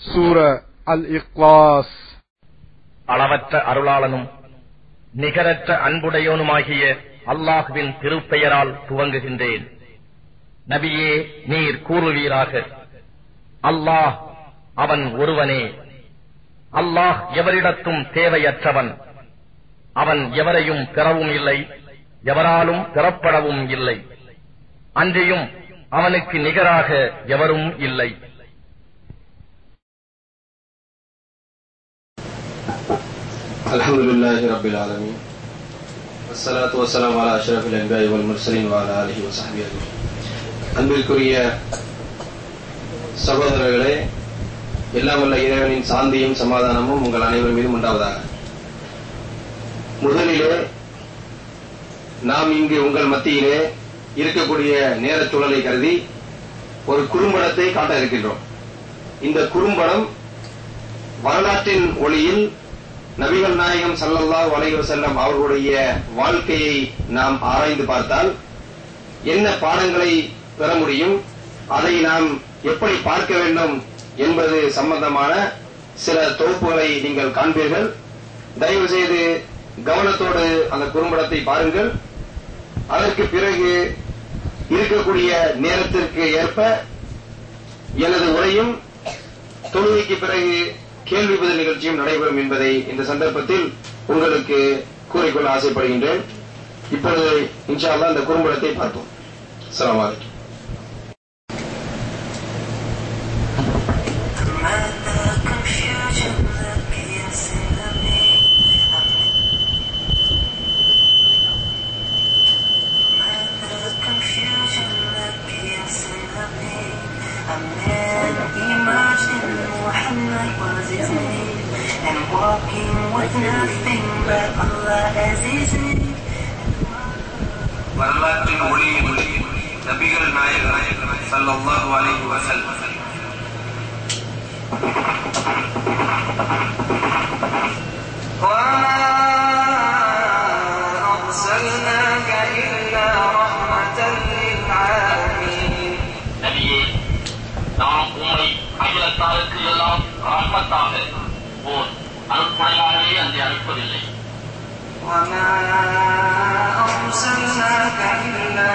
சூர அல் இக்லாஸ் அளவற்ற அருளாளனும் நிகரற்ற அன்புடையோனுமாகிய அல்லாஹுவின் திருப்பெயரால் துவங்குகின்றேன் நபியே நீர் கூறுவீராக அல்லாஹ் அவன் ஒருவனே அல்லாஹ் எவரிடத்தும் தேவையற்றவன் அவன் எவரையும் பெறவும் இல்லை எவராலும் பெறப்படவும் இல்லை அன்றியும் அவனுக்கு நிகராக எவரும் இல்லை الحمد لله رب العالمين والصلاة والسلام على أشرف الأنبياء والمرسلين وعلى آله وصحبه أجمعين அன்பிற்குரிய சகோதரர்களே எல்லாம் வல்ல இறைவனின் சாந்தியும் சமாதானமும் உங்கள் அனைவர் மீதும் உண்டாவதாக முதலிலே நாம் இங்கு உங்கள் மத்தியிலே இருக்கக்கூடிய நேரச் சூழலை கருதி ஒரு குறும்படத்தை காட்ட இருக்கின்றோம் இந்த குறும்படம் வரலாற்றின் ஒளியில் நபிகள் நாயகம் ஸல்லல்லாஹு அலைஹி வஸல்லம் அவர்களுடைய வாழ்க்கையை நாம் ஆராய்ந்து பார்த்தால் என்ன பாடங்களை பெற முடியும் அதை நாம் எப்படி பார்க்க வேண்டும் என்பது சம்பந்தமான சில தொகுப்புகளை நீங்கள் காண்பீர்கள் தயவு செய்து கவனத்தோடு அந்த குறும்படத்தை பாருங்கள் அதற்கு பிறகு இருக்கக்கூடிய நேரத்திற்கு ஏற்ப எனது உரையும் தொழுகைக்கு பிறகு கேள்வி பதில் நிகழ்ச்சியும் நடைபெறும் என்பதை இந்த சந்தர்ப்பத்தில் உங்களுக்கு கூறிக்கொள்ள ஆசைப்படுகின்றேன் இப்பொழுது இன்ஷா அல்லாஹ் இந்த குறும்படத்தை பார்ப்போம் அஸ்ஸலாமு அலைக்கும் ماذا confusion لك يا سلامي ماذا confusion لك يا سلامي A man emerged in Muhammad was his name And walking with nothing but Allah as his name வரலாற்றின் ஒளியில் நபிகள் நாயகம் ஸல்லல்லாஹு அலைஹி வஸல்லம் وما أرسلناك إلا رحمة للعالمين நபியே நாம் உம்மை அகிலத்தாருக்கு எல்லாம் ரஹ்மத்தாக ஓர் அருட்படையாகவே அங்கே அனுப்பவில்லை وما أرسلناك إلا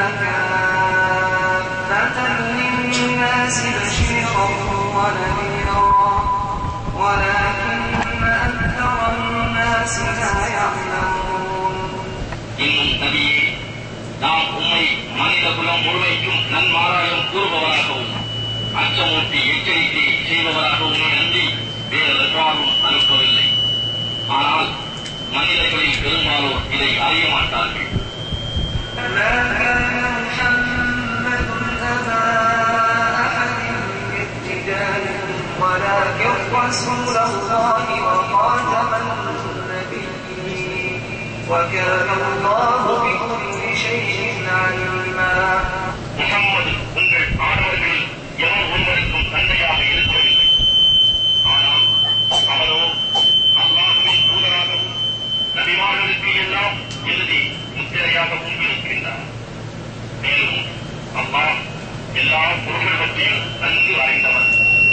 كافة للناس بشيرا ونذيرا ولكن أكثر الناس لا يعلمون இன்னும் நபியே நாம் உம்மை மனித குலம் முழுமைக்கும் நன்மாராயம் கூறுபவராகவும் அச்சமூட்டி எச்சரிக்கை செய்பவராகவும் நன்றி வேறு எவ்வாறும் அனுப்பவில்லை ஆனால் மனிதர்களில் பெரும்பாலோர் இதை அறிய மாட்டார்கள் ما كان محمد أبا أحد من رجالكم ولكن رسول الله وخاتم النبيين وكان الله بكل شيء عليما முகம்மது உங்கள் ஆடவர்களில் எவர் ஒருவருக்கும் தந்தையாக இருக்கவில்லை ஆனால் அவரோ அல்லாஹுவின் தூதராகவும் நபிமார்களுக்கு எல்லாம் இறுதி முத்திரையாகவும் இருக்கின்றார் மேலும் அல்லாஹ் எல்லா பொருள்கள் பற்றியும் நன்கு அறிந்தவர்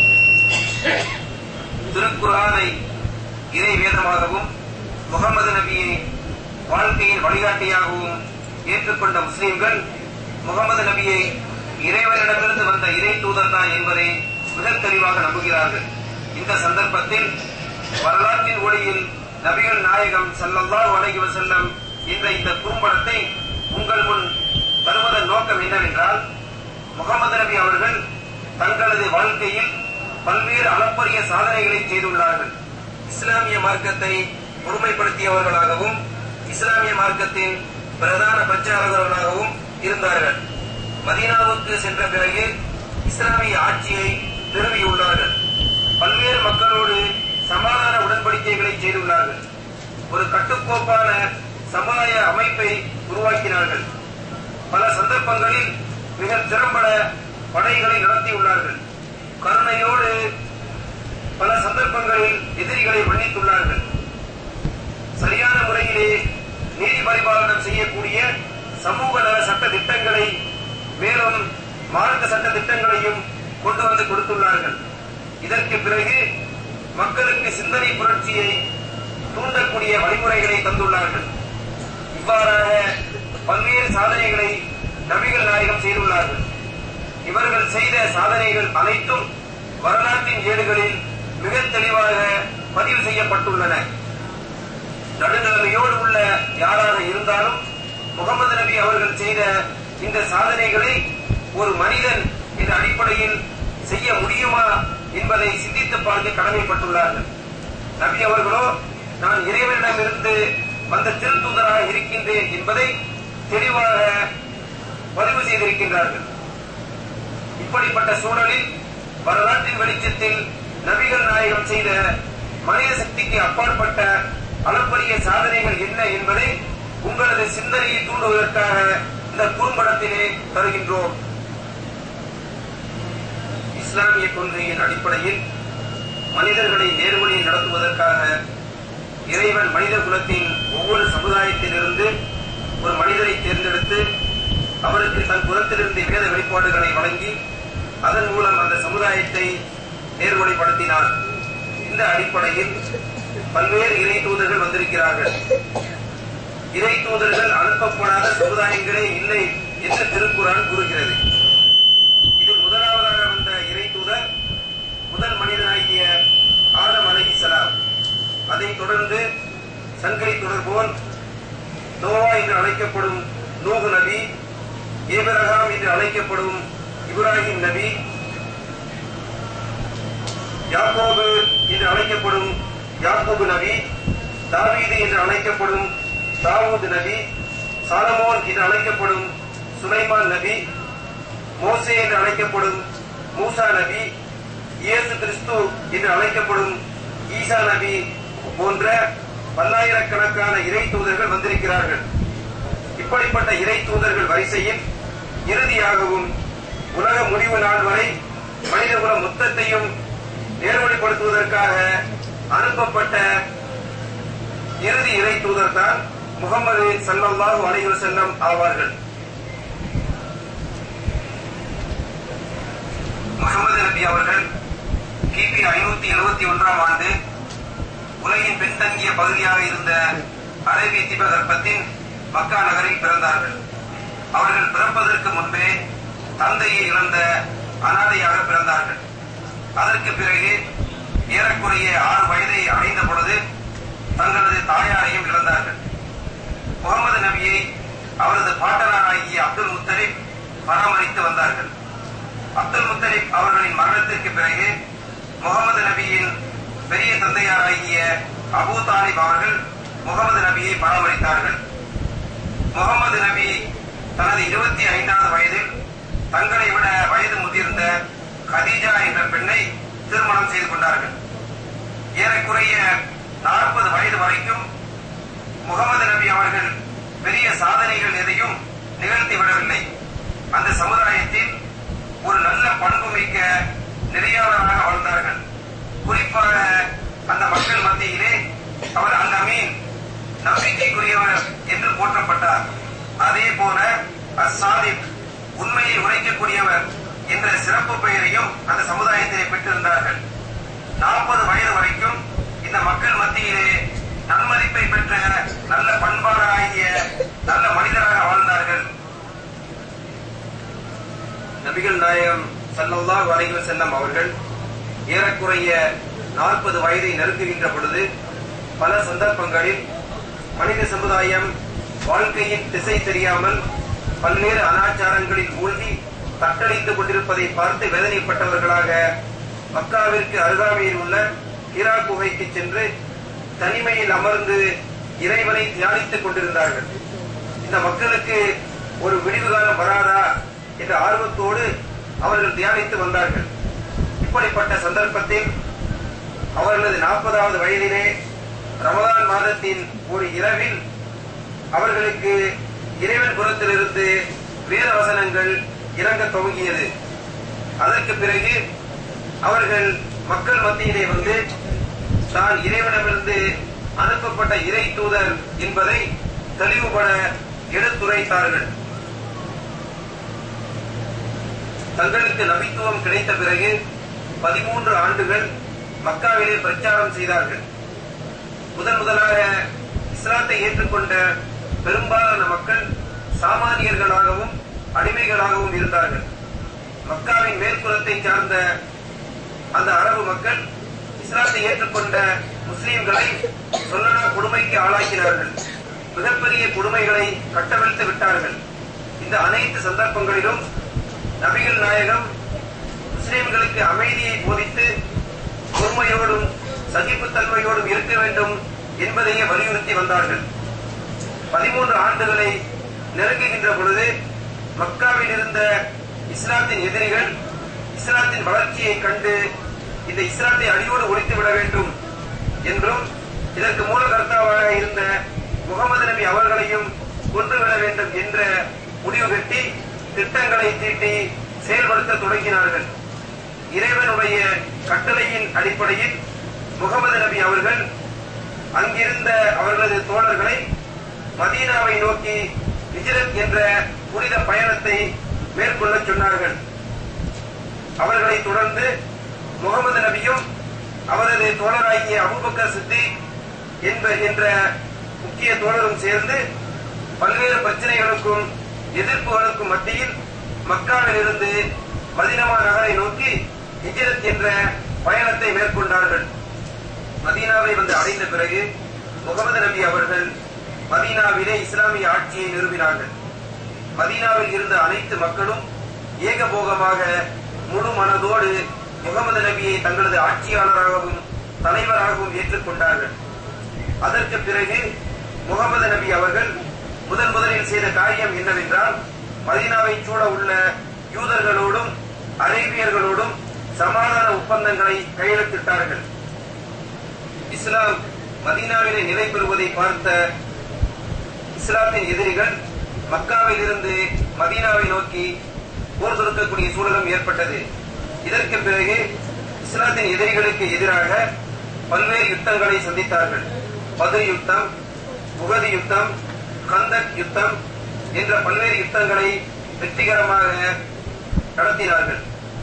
திருக்குர்ஆனை இறை வேதமாகவும் முகமது நபியை வாழ்க்கையின் வழிகாட்டியாகவும் ஏற்றுக்கொண்ட முஸ்லிம்கள் முகமது நபியை இறைவனிடமிருந்து வந்த இறை தூதர் தான் என்பதை மிக தெளிவாக நம்புகிறார்கள் இந்த சந்தர்ப்பத்தில் வரலாற்றின் ஒளியில் நபிகள் நாயகம் ஸல்லல்லாஹு அலைஹி வஸல்லம் என்ற இந்த குறும்படத்தை உங்கள் முன் தருவதன் நோக்கம் என்னவென்றால் முகமது நபி அவர்கள் தங்களது வாழ்க்கையில் பல்வேறு அளப்பரிய சாதனைகளை செய்துள்ளார்கள் இஸ்லாமிய மார்க்கத்தை ஒருமைப்படுத்தியவர்களாகவும் இஸ்லாமிய மார்க்கத்தின் பிரதான பிரச்சாரகர்களாகவும் இருந்தார்கள் மதீனாவுக்கு சென்ற பிறகு இஸ்லாமிய ஆட்சியை நிறுவியுள்ளார்கள் பல்வேறு மக்களோடு சமாதான உடன்படிக்கைகளை செய்துள்ளார்கள் ஒரு கட்டுக்கோப்பான சமுதாய அமைப்பை உருவாக்கினார்கள் பல சந்தர்ப்பங்களில் மிக திறம்பட படைகளை நடத்தியுள்ளார்கள் கருணையோடு பல சந்தர்ப்பங்களில் எதிரிகளை மன்னித்துள்ளார்கள் சரியான முறையிலே நீதி பரிபாலனம் செய்யக்கூடிய சமூக நல சட்ட திட்டங்களை மேலும் மார்க்க சட்ட திட்டங்களையும் கொண்டு வந்து கொடுத்துள்ளார்கள் இதற்கு பிறகு மக்களுக்கு சிந்தனை புரட்சியை தூண்டக்கூடிய வழிமுறைகளை தந்துள்ளார்கள் இவ்வாறாக பல்வேறு சாதனைகளை நபிகள் நாயகம் செய்துள்ளார்கள் இவர்கள் செய்த சாதனைகள் அனைத்தும் வரலாற்றின் ஏடுகளில் மிக தெளிவாக பதிவு செய்யப்பட்டுள்ளன நடுநிலைமையோடு உள்ள யாராக இருந்தாலும் முகமது நபி அவர்கள் செய்த இந்த சாதனைகளை ஒரு மனிதன் என்ற அடிப்படையில் செய்ய முடியுமா என்பதை சிந்தித்து பார்க்க கடமைப்பட்டுள்ளார்கள் நபி அவர்களோ நான் இறைவனிடமிருந்து வந்த திருத்தூதராக இருக்கின்றேன் என்பதை தெளிவாக பதிவு செய்திருக்கின்றார்கள் இப்படிப்பட்ட சூழலில் வரலாற்றின் வெளிச்சத்தில் நபிகள் நாயகம் செய்த மனித சக்திக்கு அப்பாற்பட்ட அளப்பரிய சாதனைகள் என்ன என்பதை உங்களது சிந்தனையை தூண்டுவதற்காக இந்த குறும்படத்திலே தருகின்றோம் இஸ்லாமிய கொள்கையின் அடிப்படையில் மனிதர்களை நேர்வழியில் நடத்துவதற்காக இறைவன் மனித குலத்தின் ஒவ்வொரு சமுதாயத்திலிருந்து ஒரு மனிதரை தேர்ந்தெடுத்து அவருக்கு தன் குலத்திலிருந்து வேத வெளிப்பாடுகளை வழங்கி அதன் மூலம் அந்த சமுதாயத்தை நேர்வழிப்படுத்தினார் இந்த அடிப்படையில் பல்வேறு இறை தூதர்கள் வந்திருக்கிறார்கள் இறை தூதர்கள் அனுப்பப்படாத சமுதாயங்களே இல்லை என்று திருக்குறான் கூறுகிறது இது முதலாவதாக வந்த இறை தூதர் முதல் மனிதனாகிய ஆதம் அலைஹிஸ்ஸலாம் அதைத் தொடர்ந்து சங்கரை தொடர்போல் நோவா என்று அழைக்கப்படும் நூகு நபி ஏபரகாம் என்று அழைக்கப்படும் இப்ராஹிம் நபி யாக்கோபு என்று அழைக்கப்படும் யாக்கோபு நபி தாவீது என்று அழைக்கப்படும் தாவூது நபி சாலமோன் என்று அழைக்கப்படும் சுலைமான் நபி மோசே என்று அழைக்கப்படும் மூசா நபி இயேசு கிறிஸ்து என்று அழைக்கப்படும் ஈசா நபி போன்ற பல்லாயிரக்கணக்கான இறை தூதர்கள் வந்திருக்கிறார்கள் இப்படிப்பட்ட இறை தூதர்கள் வரிசையில் இறுதியாகவும் உலக முடிவு நாள் வரை மனிதகுல மொத்தத்தையும் நேர்வழிப்படுத்துவதற்காக அனுப்பப்பட்ட இறுதி இறை தூதர் தான் முகமது சல்லல்லாஹு அலைஹி வஸல்லம் ஆவார்கள் முகமது நபி அவர்கள் கிபி ஐநூத்தி எழுபத்தி ஒன்றாம் ஆண்டு உலகின் பின்தங்கிய பகுதியாக இருந்த அரேபிய தீபகற்பத்தின் மக்கா நகரில் பிறந்தார்கள் அவர்கள் பிறப்பதற்கு முன்பே தந்தையை இழந்த அனாதையாக பிறந்தார்கள் அதற்கு பிறகு ஏறக்குறைய ஆறு வயதை அடைந்த பொழுது தங்களது தாயாரையும் இழந்தார்கள் முகமது நபியை அவரது பாட்டனாராகிய அப்துல் முத்தலிப் பராமரித்து வந்தார்கள் அப்துல் முத்தலிப் அவர்களின் மரணத்திற்கு பிறகு முகமது நபியின் பெரிய தந்தையாராகிய அபூ தாலிப் அவர்கள் முகமது நபியை பராமரித்தார்கள் முகமது நபி தனது இருபத்தி ஐந்தாவது வயதில் தங்களை விட வயது முதிர்ந்த கதீஜா என்ற பெண்ணை திருமணம் செய்து கொண்டார்கள் ஏறக்குறைய நாற்பது வயது வரைக்கும் முகமது நபி அவர்கள் பெரிய சாதனைகள் எதையும் நிகழ்த்தி விடவில்லை அந்த சமுதாயத்தில் ஒரு நல்ல பண்பு மிக்க நெறியாளராக வாழ்ந்தார்கள் குறிப்பாக அந்த மக்கள் மத்தியிலே அவர் அந்த அமீன் நம்பிக்கைக்குரியவர் என்று போற்றப்பட்டார் அதே போல அசாதிப் உண்மையை உரைக்கக்கூடியவர் என்ற சிறப்பு பெயரையும் அந்த சமுதாயத்திலே பெற்றிருந்தார்கள் நாற்பது வயது வரைக்கும் இந்த மக்கள் மத்தியிலே நன்மதிப்பை பெற்ற நல்ல பண்பாடாகிய நல்ல மனிதராக வாழ்ந்தார்கள் நபிகள் நாயகம் ஸல்லல்லாஹு அலைஹி வஸல்லம் அவர்கள் ஏறக்குறைய நாற்பது வயதை நெருங்குகின்ற பொழுது பல சந்தர்ப்பங்களில் மனித சமுதாயம் வாழ்க்கையின் திசை தெரியாமல் பல்வேறு அனாச்சாரங்களில் மூழ்கி தத்தளித்துக் கொண்டிருப்பதை பார்த்து வேதனைப்பட்டவர்களாக மக்காவிற்கு அருகாமையில் உள்ள ஹிரா குகைக்கு சென்று தனிமையில் அமர்ந்து இறைவனை தியானித்துக் கொண்டிருந்தார்கள் இந்த மக்களுக்கு ஒரு விடிவு காலம் வராதா என்ற ஆர்வத்தோடு அவர்கள் தியானித்து வந்தார்கள் இப்படிப்பட்ட சந்தர்ப்பத்தில் அவர்களது நாற்பதாவது வயதிலே ரமதான் மாதத்தின் ஒரு இரவில் அவர்களுக்கு இறைவன் புறத்திலிருந்து வேத வசனங்கள் இறங்க துவங்கியது அதற்கு பிறகு அவர்கள் மக்கள் மத்தியிலே வந்து தான் இறைவனிடமிருந்து அனுப்பப்பட்ட இறை தூதர் என்பதை தெளிவுபட எடுத்துரைத்தார்கள் தங்களுக்கு நபித்துவம் கிடைத்த பிறகு பதிமூன்று ஆண்டுகள் மக்காவிலே பிரச்சாரம் செய்தார்கள் முதன் முதலாக இஸ்லாத்தை ஏற்றுக்கொண்ட பெரும்பாலான மக்கள் சாமானியர்களாகவும் அடிமைகளாகவும் இருந்தார்கள் மக்காவின் மேற்குலத்தை சார்ந்த அந்த அரபு மக்கள் இஸ்லாத்தை ஏற்றுக்கொண்ட முஸ்லிம்களை சொல்லனா கொடுமைக்கு ஆளாக்கினார்கள் மிகப்பெரிய கொடுமைகளை கட்டவிழ்த்து விட்டார்கள் இந்த அனைத்து சந்தர்ப்பங்களிலும் நபிகள் நாயகம் முஸ்லிம்களுக்கு அமைதியை போதித்து பொறுமையோடும் சகிப்புத்தன்மையோடும் இருக்க வேண்டும் என்பதையே வலியுறுத்தி வந்தார்கள் பதிமூன்று ஆண்டுகளை நெருங்குகின்ற பொழுது மக்காவில் இருந்த இஸ்லாத்தின் எதிரிகள் இஸ்லாத்தின் வளர்ச்சியை கண்டு இந்த இஸ்லாத்தை அடியோடு ஒழித்து விட வேண்டும் என்றும் இதற்கு மூலகர்த்தாவாக இருந்த முகமது நபி அவர்களையும் கொன்றுவிட வேண்டும் என்ற முடிவு கட்டி திட்டங்களை தீட்டி செயல்படுத்த தொடங்கினார்கள் இறைவனுடைய கட்டளையின் அடிப்படையில் முகமது நபி அவர்கள் அங்கிருந்த அவர்களது தோழர்களை மதீனாவை நோக்கி ஹிஜ்ரத் என்ற புனித பயணத்தை மேற்கொள்ள சொன்னார்கள் அவர்களை தொடர்ந்து முகமது நபியும் அவரது தோழராகிய அபூபக்கர் சித்தி என்ப என்ற முக்கிய தோழரும் சேர்ந்து பல்வேறு பிரச்சனைகளுக்கும் எதிர்ப்புகளுக்கும் மத்தியில் மக்காவிலிருந்து மதினமா நகரை நோக்கி ஹிஜ்ரத் என்ற பயணத்தை மேற்கொண்டார்கள் மதீனாவை வந்து அடைந்த பிறகு முகமது நபி அவர்கள் மதீனாவிலே இஸ்லாமிய ஆட்சியை நிறுவினார்கள் மதீனாவில் இருந்த அனைத்து மக்களும் ஏகபோகமாக முழு மனதோடு முகமது நபியை தங்களது ஆட்சியாளராகவும் தலைவராகவும் ஏற்றுக்கொண்டார்கள் அதற்கு பிறகு முகமது நபி அவர்கள் முதன் முதலில் செய்த காரியம் என்னவென்றால் மதீனாவை சூழ உள்ள யூதர்களோடும் அரேபியர்களோடும் சமாதான ஒப்பந்தங்களை கையெழுத்திட்டார்கள் இஸ்லாம் மதீனாவிலே நிலை பெறுவதை பார்த்த இஸ்லாத்தின் எதிரிகள் மக்காவில் இருந்து மதீனாவை நோக்கி போர் தொடுக்கக்கூடிய சூழலும் ஏற்பட்டது இதற்கு பிறகு இஸ்லாத்தின் எதிரிகளுக்கு எதிராக பல்வேறு யுத்தங்களை சந்தித்தார்கள் பதுர் யுத்தம் உகதி யுத்தம் கந்தக் யுத்தம் என்ற பல்வேறு யுத்தங்களை வெற்றிகரமாக நடத்தினார்கள்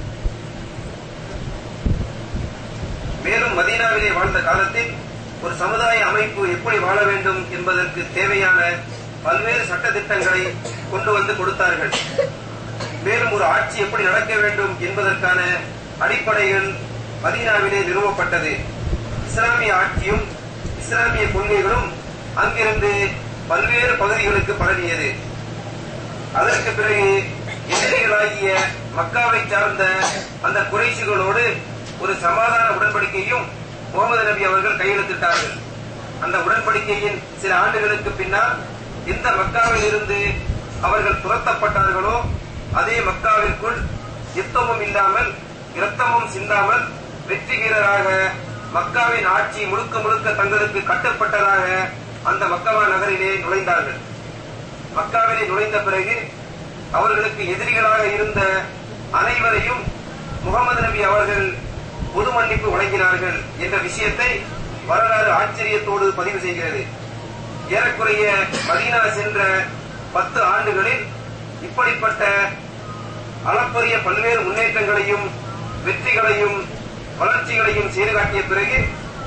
மேலும் மதீனாவிலே வாழ்ந்த காலத்தில் ஒரு சமுதாய அமைப்பு எப்படி வாழ வேண்டும் என்பதற்கு தேவையான பல்வேறு சட்ட திட்டங்களை கொண்டு வந்து கொடுத்தார்கள் மேலும் ஒரு ஆட்சி எப்படி நடக்க வேண்டும் என்பதற்கான அடிப்படைகள் மதீனாவிலே நிறுவப்பட்டது இஸ்லாமிய ஆட்சியும் இஸ்லாமிய கொள்கைகளும் அங்கிருந்து பல்வேறு பகுதிகளுக்கு பரவியது அதற்கு பிறகு எதிரிகளாகிய மக்காவை சார்ந்த அந்த குறைஷிகளோடு ஒரு சமாதான உடன்படிக்கையும் முகமது நபி அவர்கள் கையெழுத்திட்டார்கள் அந்த உடன்படிக்கையின் சில ஆண்டுகளுக்கு பின்னால் எந்த மக்காவில் இருந்து அவர்கள் துரத்தப்பட்டார்களோ அதே மக்காவிற்குள் யுத்தமும் இல்லாமல் இரத்தமும் சிந்தாமல் வெற்றி வீரராக மக்காவின் ஆட்சி முழுக்க முழுக்க தங்களுக்கு கட்டுப்பட்டதாக அந்த மக்கவா நகரிலே நுழைந்தார்கள் மக்காவிலே நுழைந்த பிறகு அவர்களுக்கு எதிரிகளாக இருந்த அனைவரையும் முகமது நபி அவர்கள் பொது மன்னிப்பு வழங்கினார்கள் என்ற விஷயத்தை வரலாறு ஆச்சரியத்தோடு பதிவு செய்கிறது ஏறக்குறைய மதீனா சென்ற பத்து ஆண்டுகளில் இப்படிப்பட்ட அளப்பரிய பல்வேறு முன்னேற்றங்களையும் வெற்றிகளையும் வளர்ச்சிகளையும் செய்து காட்டிய பிறகு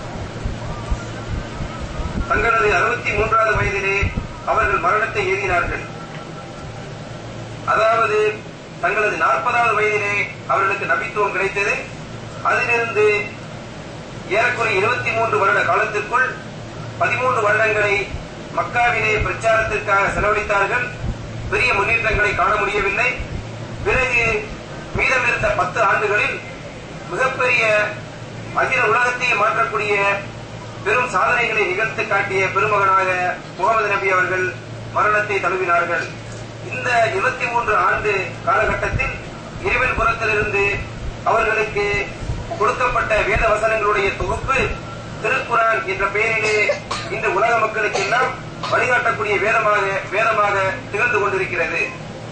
தங்களது அறுபத்தி மூன்றாவது வயதிலே அவர்கள் மரணத்தை எழுதினார்கள் அதாவது தங்களது நாற்பதாவது வயதிலே அவர்களுக்கு நபித்துவம் கிடைத்தது அதிலிருந்து ஏறக்குறைய இருபத்தி மூன்று வருட காலத்திற்குள் பதிமூன்று வருடங்களை மக்காவிலே பிரச்சாரத்திற்காக செலவழித்தார்கள் பெரிய முன்னேற்றங்களை காண முடியவில்லை பிறகு மீதமிருந்த பத்து ஆண்டுகளில் மிகப்பெரிய அகில உலகத்தையே மாற்றக்கூடிய பெரும் சாதனைகளை நிகழ்த்து காட்டிய பெருமகனாக முகமது நபி அவர்கள் மரணத்தை தழுவினார்கள் இந்த இருபத்தி மூன்று ஆண்டு காலகட்டத்தில் இறைவன் புறத்திலிருந்து அவர்களுக்கு கொடுக்கப்பட்ட வேத வசனங்களுடைய தொகுப்பு திருக்குரான் என்ற பெயரிலே இந்த உலக மக்களுக்கு எல்லாம் வழிகாட்டக்கூடிய வேதமாக வேதமாக திகழ்ந்து கொண்டிருக்கிறது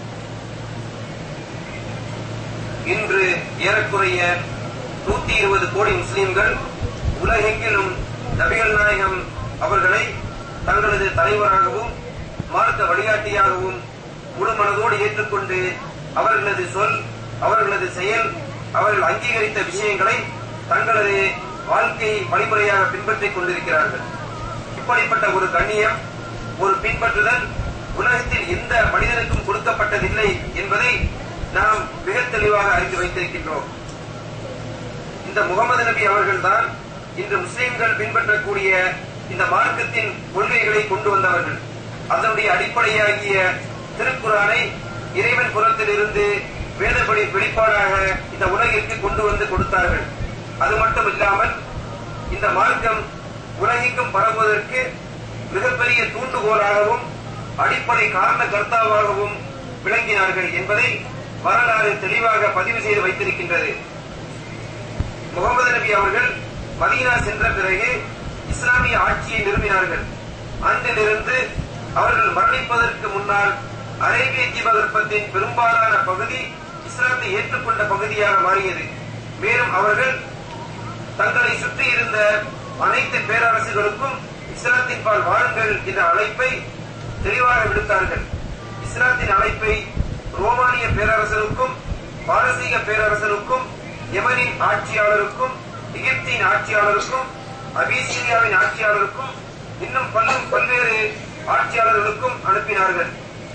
இன்று ஏறக்குறைய நூத்தி இருபது கோடி முஸ்லிம்கள் உலகெங்கிலும் நபிகள் நாயகம் அவர்களை தங்களது தலைவராகவும் மார்க்க வழிகாட்டியாகவும் முழு மனதோடு ஏற்றுக்கொண்டு அவர்களது சொல் அவர்களது செயல் அவர்கள் அங்கீகரித்த விஷயங்களை தங்களது வாழ்க்கை வழிமுறையாக பின்பற்றிக் கொண்டிருக்கிறார்கள் இப்படிப்பட்ட ஒரு கண்ணியம் ஒரு பின்பற்றுதல் உலகத்தில் எந்த மனிதனுக்கும் கொடுக்கப்பட்டதில்லை என்பதை நாம் மிக தெளிவாக அறிந்து வைத்திருக்கின்றோம் இந்த முகமது நபி அவர்கள்தான் இன்று முஸ்லிம்கள் பின்பற்றக்கூடிய இந்த மார்க்கத்தின் கொள்கைகளை கொண்டு வந்தவர்கள் அதனுடைய அடிப்படையாகிய திருக்குறானை இறைவன் புறத்திலிருந்து வேதப்படி வெளிப்பாடாக இந்த உலகிற்கு கொண்டு வந்து கொடுத்தார்கள் அது மட்டும் இல்லாமல் இந்த மார்க்கம் உலகிற்கும் பரவுவதற்கு மிகப்பெரிய தூண்டுகோலாகவும் அடிப்படை காரண கர்த்தாவாகவும் விளங்கினார்கள் என்பதை வரலாறு தெளிவாக பதிவு செய்து வைத்திருக்கின்றது முகமது நபி அவர்கள் மதீனா சென்ற பிறகு இஸ்லாமிய ஆட்சியை நிறுவினார்கள் அன்றிலிருந்து அவர்கள் மரணிப்பதற்கு முன்னால் அரேபிய தீபகற்பத்தின் பெரும்பாலான பகுதி இஸ்லாத்தை ஏற்றுக்கொண்ட பகுதியாக மாறியது மேலும் அவர்கள் தங்களை சுற்றி இருந்த அனைத்து பேரரசுகளுக்கும் இஸ்லாத்தின் பால் வாருங்கள் என்ற அழைப்பை தெளிவாக விடுத்தார்கள் இஸ்லாத்தின் அழைப்பை ரோமானிய பேரரசருக்கும் பாரசீக பேரரசருக்கும் யமனின் ஆட்சியாளருக்கும் எகிப்தின் ஆட்சியாளருக்கும் அபிசீனியாவின் ஆட்சியாளருக்கும் இன்னும் பல்லும் பல்வேறு ஆட்சியாளர்களுக்கும் அனுப்பினார்கள்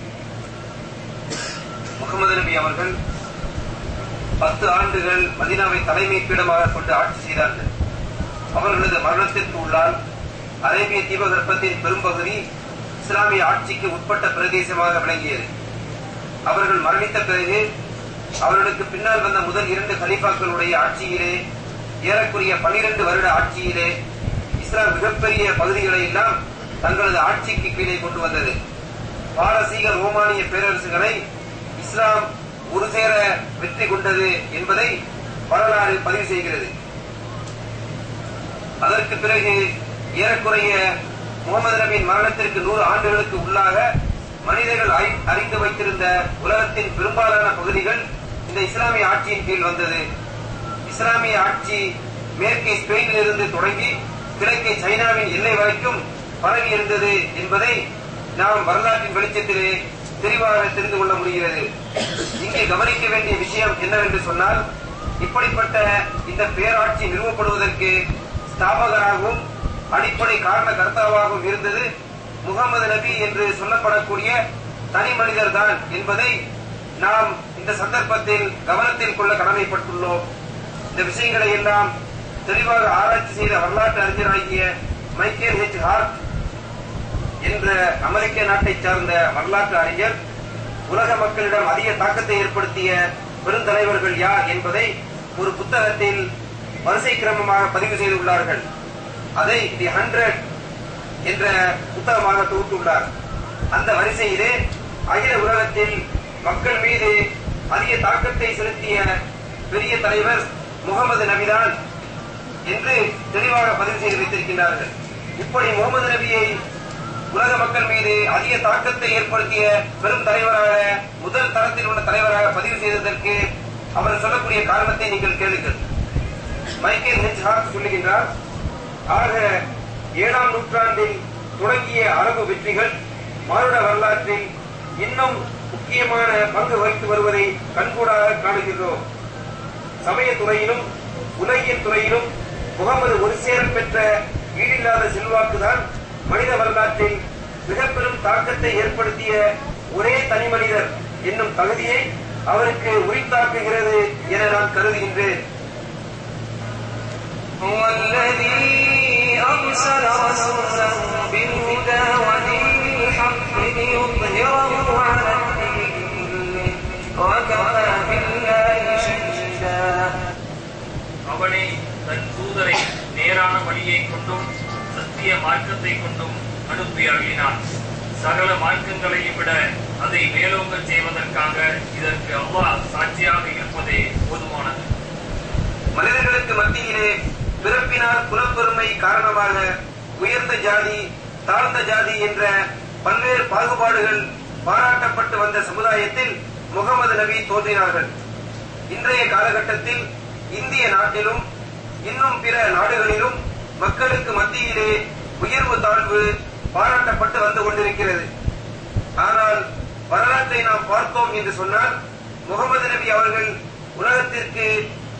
முகமது நபி அவர்கள் பத்து ஆண்டுகள் மதினாவை தலைமை பீடமாக கொண்டு ஆட்சி செய்தார்கள் அவர்களது மரணத்திற்கு உள்ளால் அரேபிய தீபகற்பத்தின் பெரும்பகுதி இஸ்லாமிய ஆட்சிக்கு உட்பட்ட பிரதேசமாக விளங்கியது அவர்கள் மரணித்த பிறகு அவர்களுக்கு பின்னால் வந்த முதல் இரண்டு கலீஃபாக்களுடைய ஆட்சியிலே ஏறக்குறைய பனிரெண்டு வருட ஆட்சியிலே இஸ்லாம் மிகப்பெரிய பகுதிகளை எல்லாம் தங்களது ஆட்சிக்கு கீழே கொண்டு வந்தது பாரசீக ரோமானிய பேரரசுகளை இஸ்லாம் ஒரு சேர வெற்றி கொண்டது என்பதை வரலாறு பதிவு செய்கிறது அதற்கு பிறகு ஏறக்குறைய முகமது நபியின் மரணத்திற்கு நூறு ஆண்டுகளுக்கு உள்ளாக மனிதர்கள் அறி- அறிந்து வைத்திருந்த உலகத்தின் பெரும்பாலான பகுதிகள் இந்த இஸ்லாமிய ஆட்சியின் கீழ் வந்தது இஸ்லாமிய ஆட்சி மேற்கே ஸ்பெயினில் இருந்து தொடங்கி கிழக்கே சைனாவின் எல்லை வரைக்கும் பரவி இருந்தது என்பதை நாம் வரலாற்றின் வெளிச்சத்திலே தெளிவாக தெரிந்து கொள்ள முடிகிறது இங்கே கவனிக்க வேண்டிய விஷயம் என்னவென்று சொன்னால் இப்படிப்பட்ட இந்த பேராட்சி நிறுவப்படுவதற்கு ஸ்தாபகராகவும் அடிப்படை காரண கர்த்தாவாகவும் இருந்தது முகமது நபி என்று சொல்லப்படக்கூடிய தனி மனிதர் தான் என்பதை நாம் இந்த சந்தர்ப்பத்தில் கவனத்தில் கொள்ள கடமைப்பட்டுள்ளோம் இந்த விஷயங்களை எல்லாம் தெளிவாக ஆராய்ச்சி செய்த வரலாற்று அறிஞராகிய மைக்கேல் ஹெச் ஹார்ட் என்ற அமெரிக்க நாட்டைச் சார்ந்த வரலாற்று அறிஞர் உலக மக்களிடம் அதிக தாக்கத்தை ஏற்படுத்திய பெருந்தலைவர்கள் யார் என்பதை ஒரு புத்தகத்தில் வரிசை கிரமமாக பதிவு செய்துள்ளார்கள் அதை தி ஹண்ட்ரட் என்ற புத்தகமாக தொகுத்துள்ளார் அந்த வரிசையிலே அகில உலகத்தில் மக்கள் மீது அதிக தாக்கத்தை செலுத்திய பெரிய தலைவர் முகமது நபிதான் என்று தெளிவாக பதிவு செய்து வைத்திருக்கின்றார்கள் இப்படி முகமது நபியை உலக மக்கள் மீது அதிக தாக்கத்தை ஏற்படுத்திய பெரும் தலைவராக முதல் தரத்தில் உள்ள தலைவராக பதிவு செய்ததற்கு அவர் சொல்லக்கூடிய காரணத்தை நீங்கள் கேளுங்கள் மைக்கேல் ஹெச் ஹார்ட் சொல்லுகின்றார் ஆக ஏழாம் நூற்றாண்டில் தொடங்கிய அரபு வெற்றிகள் மானுட வரலாற்றில் இன்னும் முக்கியமான பங்கு வகித்து வருவதை கண்கூடாக காணுகின்றோம் சமய துறையிலும் உலகியல் துறையிலும் முகமது ஒரு சேர பெற்ற ஈடில்லாத செல்வாக்குதான் மனித வரலாற்றில் மிக பெரும் தாக்கத்தை ஏற்படுத்திய ஒரே தனி மனிதர் என்னும் தகுதியை அவருக்கு உரித்தாக்குகிறது என நான் கருதுகின்றேன் هو الذي أرسل رسوله بالهدى ودين الحق ليظهره على الدين كله وكفى بالله شهيدا அவனே தன் தூதரை நேரான வழியை கொண்டும் சத்திய மார்க்கத்தை கொண்டும் அனுப்பி அருளினான் சகல மார்க்கங்களையும் விட அதை மேலோங்கச் செய்வதற்காக இதற்கு அல்லாஹ் சாட்சியாக இருப்பதே போதுமானது மனிதர்களுக்கு மத்தியிலே பிறப்பினால் குலப்பெருமை காரணமாக உயர்ந்த ஜாதி தாழ்ந்த ஜாதி என்ற பல்வேறு பாகுபாடுகள் பாராட்டப்பட்டு வந்த சமுதாயத்தில் முகமது நபி தோன்றினார்கள் இன்றைய காலகட்டத்தில் இந்திய நாட்டிலும் இன்னும் பிற நாடுகளிலும் மக்களுக்கு மத்தியிலே உயர்வு தாழ்வு பாராட்டப்பட்டு வந்து கொண்டிருக்கிறது ஆனால் வரலாற்றை நாம் பார்த்தோம் என்று சொன்னால் முகமது நபி அவர்கள் உலகத்திற்கு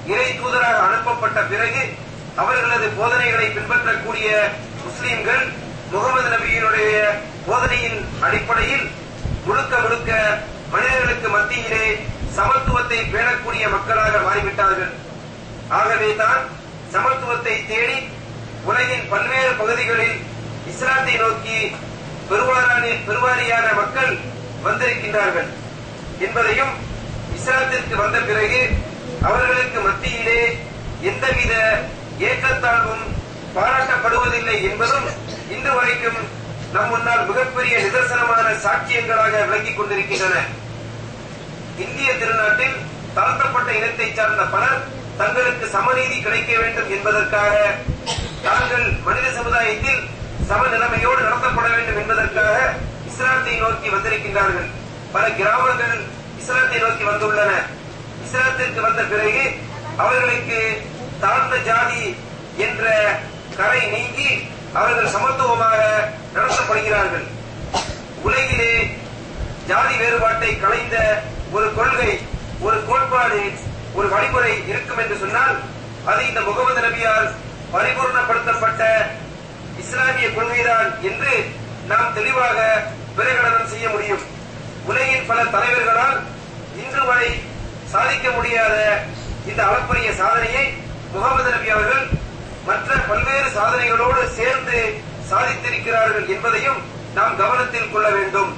இறை தூதராக அனுப்பப்பட்ட பிறகு அவர்களது போதனைகளை பின்பற்றக்கூடிய முஸ்லிம்கள் முகமது நபியினுடைய போதனையின் அடிப்படையில் முழுக்க முழுக்க மனிதர்களுக்கு மத்தியிலே சமத்துவத்தை பேணக்கூடிய மக்களாக மாறிவிட்டார்கள் ஆகவே தான் சமத்துவத்தை தேடி உலகின் பல்வேறு பகுதிகளில் இஸ்லாத்தை நோக்கி பெருவாரான பெருவாரியான மக்கள் வந்திருக்கின்றார்கள் என்பதையும் இஸ்லாத்திற்கு வந்த பிறகு அவர்களுக்கு மத்தியிலே எந்தவித ஏற்றத்தாழ்வும் பாராட்டப்படுவதில்லை என்பதும் இன்று வரைக்கும் நம் முன்னால் மிகப்பெரிய நிதர்சனமான சாட்சியங்களாக விளங்கிக் கொண்டிருக்கின்றன இந்திய திருநாட்டில் தாழ்த்தப்பட்ட இனத்தை சார்ந்த பலர் தங்களுக்கு சமநீதி கிடைக்க வேண்டும் என்பதற்காக தாங்கள் மனித சமுதாயத்தில் சமநிலைமையோடு நடத்தப்பட வேண்டும் என்பதற்காக இஸ்லாத்தை நோக்கி வந்திருக்கின்றார்கள் பல கிராமங்கள் இஸ்லாத்தை நோக்கி வந்துள்ளன இஸ்லாத்திற்கு வந்த பிறகு அவர்களுக்கு தாழ்ந்த ஜாதி என்ற கரை நீங்கி அவர்கள் சமத்துவமாக நடத்தப்படுகிறார்கள் உலகிலே ஜாதி வேறுபாட்டை களைந்த ஒரு கொள்கை ஒரு கோட்பாடு ஒரு வழிமுறை இருக்கும் என்று சொன்னால் அது இந்த முகமது நபியால் பரிபூர்ணப்படுத்தப்பட்ட இஸ்லாமிய கொள்கைதான் என்று நாம் தெளிவாக பிரகடனம் செய்ய முடியும் உலகின் பல தலைவர்களால் இன்று வரை சாதிக்க முடியாத இந்த அளப்பரிய சாதனையை முகமது நபி அவர்கள் மற்ற பல்வேறு சாதனைகளோடு சேர்ந்து சாதித்திருக்கிறார்கள் என்பதையும் நாம் கவனத்தில் கொள்ள வேண்டும்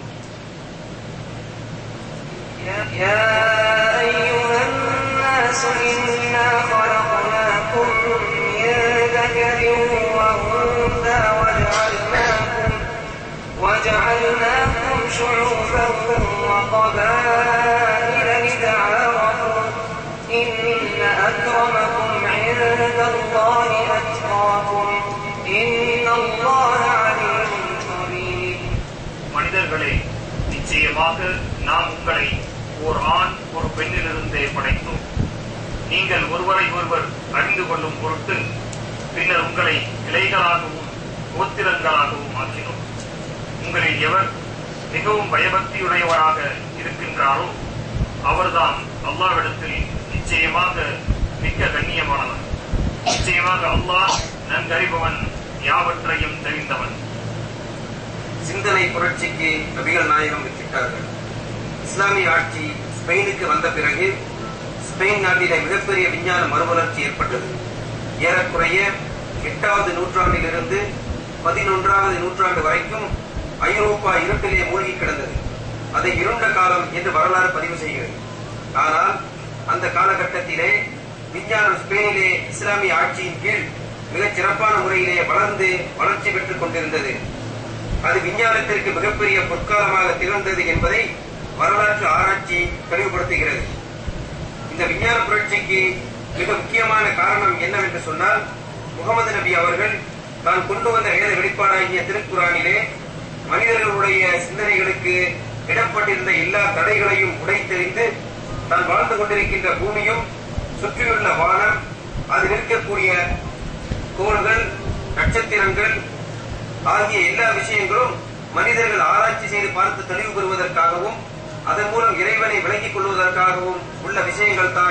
يا أيها الناس إنا خلقناكم من ذكر وأنثى وجعلناكم وجعلناكم شعوبا وقبائل لتعارفوا إن أكرمكم عند الله أتقاكم إن الله عليم خبير மனிதர்களே நிச்சயமாக நாம் உங்களை ஓர் ஆண் ஒரு பெண்ணிலிருந்தே படைத்தோம் நீங்கள் ஒருவரை ஒருவர் அறிந்து கொள்ளும் பொருட்டு பின்னர் உங்களை கிளைகளாகவும் கோத்திரங்களாகவும் ஆக்கினோம் உங்களில் எவர் மிகவும் பயபக்தியுடையவராக இருக்கின்றாரோ அவர்தான் அல்லாவிடத்தில் நிச்சயமாக மிக்க கண்ணியமானவன் நிச்சயமாக அல்லாஹ் நன்கறிபவன் யாவற்றையும் தெரிந்தவன் சிந்தனை புரட்சிக்கு நபிகள் நாயகம் வித்திட்டார்கள் இஸ்லாமிய ஆட்சி ஸ்பெயினுக்கு வந்த பிறகு ஸ்பெயின் நாட்டிலே மிகப்பெரிய விஞ்ஞான மறுமலர்ச்சி ஏற்பட்டது ஏறக்குறைய எட்டாவது நூற்றாண்டிலிருந்து பதினொன்றாவது நூற்றாண்டு வரைக்கும் ஐரோப்பா இருட்டிலே மூழ்கி கிடந்தது அதை இருண்ட காலம் என்று வரலாறு பதிவு செய்கிறது ஆனால் அந்த காலகட்டத்திலே விஞ்ஞானம் ஸ்பெயினிலே இஸ்லாமிய ஆட்சியின் கீழ் மிகச் சிறப்பான முறையிலே வளர்ந்து வளர்ச்சி பெற்றுக் கொண்டிருந்தது அது விஞ்ஞானத்திற்கு மிகப்பெரிய பொற்காலமாக திகழ்ந்தது என்பதை வரலாற்று ஆராய்ச்சி தெளிவுபடுத்துகிறது இந்த விஞ்ஞான புரட்சிக்கு மிக முக்கியமான காரணம் என்னவென்று சொன்னால் முகமது நபி அவர்கள் தான் கொண்டு வந்த வேத வெளிப்பாடாகிய திருக்குறானிலே மனிதர்களுடைய சிந்தனைகளுக்கு இடப்பட்டிருந்த எல்லா தடைகளையும் உடைத்தெறிந்து தான் வாழ்ந்து கொண்டிருக்கின்ற பூமியும் சுற்றியுள்ள வானம் அதில் இருக்கக்கூடிய கோள்கள் நட்சத்திரங்கள் ஆகிய எல்லா விஷயங்களும் மனிதர்கள் ஆராய்ச்சி செய்து பார்த்து தெளிவு பெறுவதற்காகவும் அதன் மூலம் இறைவனை விளங்கிக் கொள்வதற்காகவும் உள்ள விஷயங்கள் தான்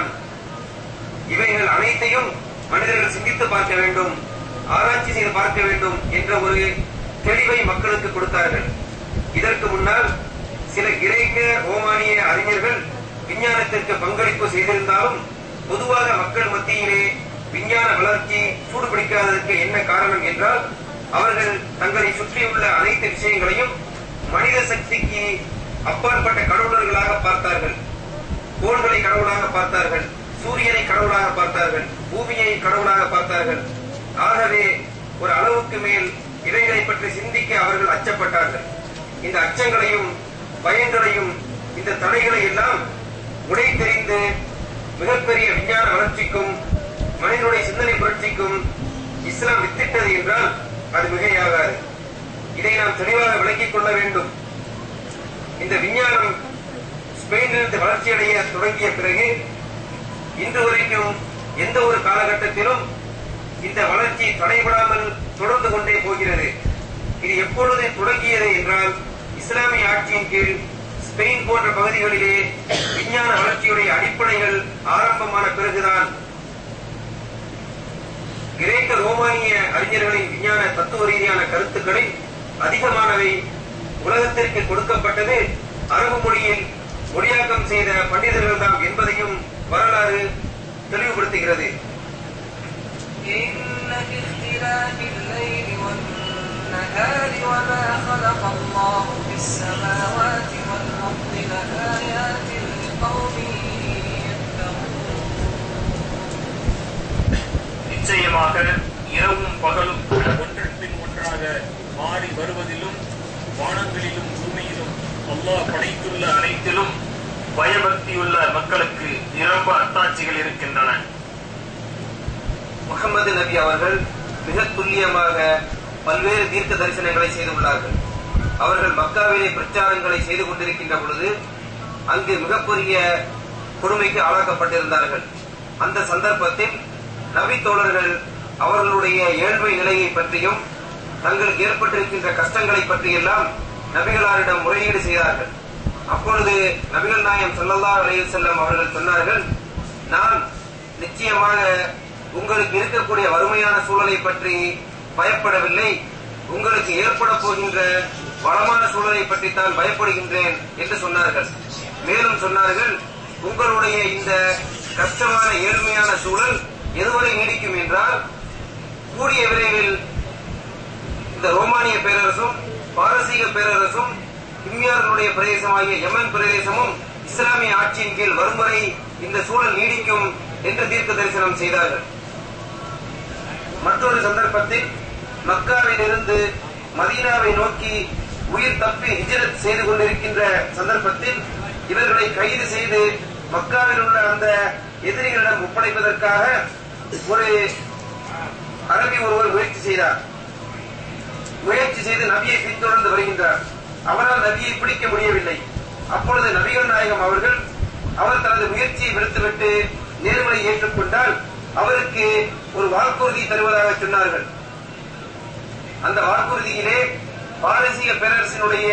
இவைகள் அனைத்தையும் மனிதர்கள் சிந்தித்து பார்க்க வேண்டும் ஆராய்ச்சி செய்து பார்க்க வேண்டும் என்ற ஒரு தெளிவை மக்களுக்கு கொடுத்தார்கள் இதற்கு முன்னால் சில கிரேக்க ரோமானிய அறிஞர்கள் விஞ்ஞானத்திற்கு பங்களிப்பு செய்திருந்தாலும் பொதுவாக மக்கள் மத்தியிலே விஞ்ஞான வளர்ச்சி சூடுபிடிக்காததற்கு என்ன காரணம் என்றால் அவர்கள் தங்களை சுற்றியுள்ள அனைத்து விஷயங்களையும் மனித சக்திக்கு அப்பாற்பட்ட கடவுளர்களாக பார்த்தார்கள் கோள்களை கடவுளாக பார்த்தார்கள் சூரியனை கடவுளாக பார்த்தார்கள் பூமியை கடவுளாக பார்த்தார்கள் ஆகவே ஒரு அளவுக்கு மேல் இவைகளை பற்றி சிந்திக்க அவர்கள் அச்சப்பட்டார்கள் இந்த அச்சங்களையும் பயங்களையும் இந்த தடைகளை எல்லாம் உடைத்தெறிந்து மிகப்பெரிய விஞ்ஞான வளர்ச்சிக்கும் மனிதனுடைய சிந்தனை புரட்சிக்கும் இஸ்லாம் வித்திட்டது என்றால் அது மிகையாகாது இதை நாம் தெளிவாக விளங்கிக் கொள்ள வேண்டும் இந்த விஞ்ஞானம் ஸ்பெயினிலிருந்து வளர்ச்சியடைய தொடங்கிய பிறகு இன்று வரைக்கும் எந்த ஒரு காலகட்டத்திலும் இந்த வளர்ச்சி தடைபடாமல் தொடர்ந்து கொண்டே போகிறது இது எப்பொழுது தொடங்கியது என்றால் இஸ்லாமிய ஆட்சியின் கீழ் ஸ்பெயின் போன்ற பகுதிகளிலே விஞ்ஞான வளர்ச்சியுடைய அடிப்படைகள் ஆரம்பமான பிறகுதான் ரோமானிய அறிஞர்களின் விஞ்ஞான தத்துவ ரீதியான கருத்துக்களில் அதிகமானவை உலகத்திற்கு கொடுக்கப்பட்டது அரபு மொழியில் மொழியாக்கம் செய்த பண்டிதர்கள் தான் என்பதையும் வரலாறு தெளிவுபடுத்துகிறது إن في اختلاف الليل والنهار وما خلق الله في السماوات والأرض لآيات لقوم يتقون நிச்சயமாக இரவும் பகலும் ஒன்றன் பின் ஒன்றாக மாறி வருவதிலும் வானங்களிலும் பூமியிலும் அல்லாஹ் படைத்துள்ள அனைத்திலும் பயபக்தியுள்ள மக்களுக்கு நிரம்ப அத்தாட்சிகள் இருக்கின்றன முகமது நபி அவர்கள் மிக துல்லியமாக பல்வேறு தீர்க்க தரிசனங்களை செய்துள்ளார்கள் அவர்கள் மக்காவிலே பிரச்சாரங்களை செய்து கொண்டிருக்கின்ற பொழுது அங்கு மிகப்பெரிய கொடுமைக்கு ஆளாக்கப்பட்டிருந்தார்கள் அந்த சந்தர்ப்பத்தில் நபி தோழர்கள் அவர்களுடைய ஏழ்மை நிலையை பற்றியும் தங்களுக்கு ஏற்பட்டிருக்கின்ற கஷ்டங்களை பற்றியெல்லாம் நபிகளாரிடம் முறையீடு செய்தார்கள் அப்பொழுது நபிகள் நாயம் ஸல்லல்லாஹு அலைஹி வஸல்லம் அவர்கள் சொன்னார்கள் நான் நிச்சயமாக உங்களுக்கு இருக்கக்கூடிய வறுமையான சூழலை பற்றி பயப்படவில்லை உங்களுக்கு ஏற்பட போகின்ற வளமான சூழலை பற்றி தான் பயப்படுகின்றேன் என்று சொன்னார்கள் மேலும் சொன்னார்கள் உங்களுடைய இந்த கஷ்டமான ஏழ்மையான சூழல் எதுவரை நீடிக்கும் என்றால் கூடிய விரைவில் இந்த ரோமானிய பேரரசும் பாரசீக பேரரசும் இந்தியாவினுடைய பிரதேசமாகிய யமன் பிரதேசமும் இஸ்லாமிய ஆட்சியின் கீழ் வரும் வரை இந்த சூழல் நீடிக்கும் என்று தீர்க்க தரிசனம் செய்தார்கள் மற்றொரு சந்தர்ப்பத்தில் மக்காவில் இருந்து மதீனாவை நோக்கி உயிர் தப்பி ஹிஜரத் செய்து கொண்டிருக்கின்ற சந்தர்ப்பத்தில் இவர்களை கைது செய்து மக்காவில் உள்ள அந்த எதிரிகளிடம் ஒப்படைப்பதற்காக ஒரு அரபி ஒருவர் முயற்சி செய்தார் முயற்சி செய்து நபியை பின்தொடர்ந்து வருகின்றார் அவரால் நபியை பிடிக்க முடியவில்லை அப்பொழுது நபிகள் நாயகம் அவர்கள் அவர் தனது முயற்சியை விடுத்துவிட்டு நேர்வழி ஏற்றுக்கொண்டால் அவருக்கு ஒரு வாக்குறுதி தருவதாக சொன்னார்கள் அந்த வாக்குறுதியிலே பாரசீக பேரரசினுடைய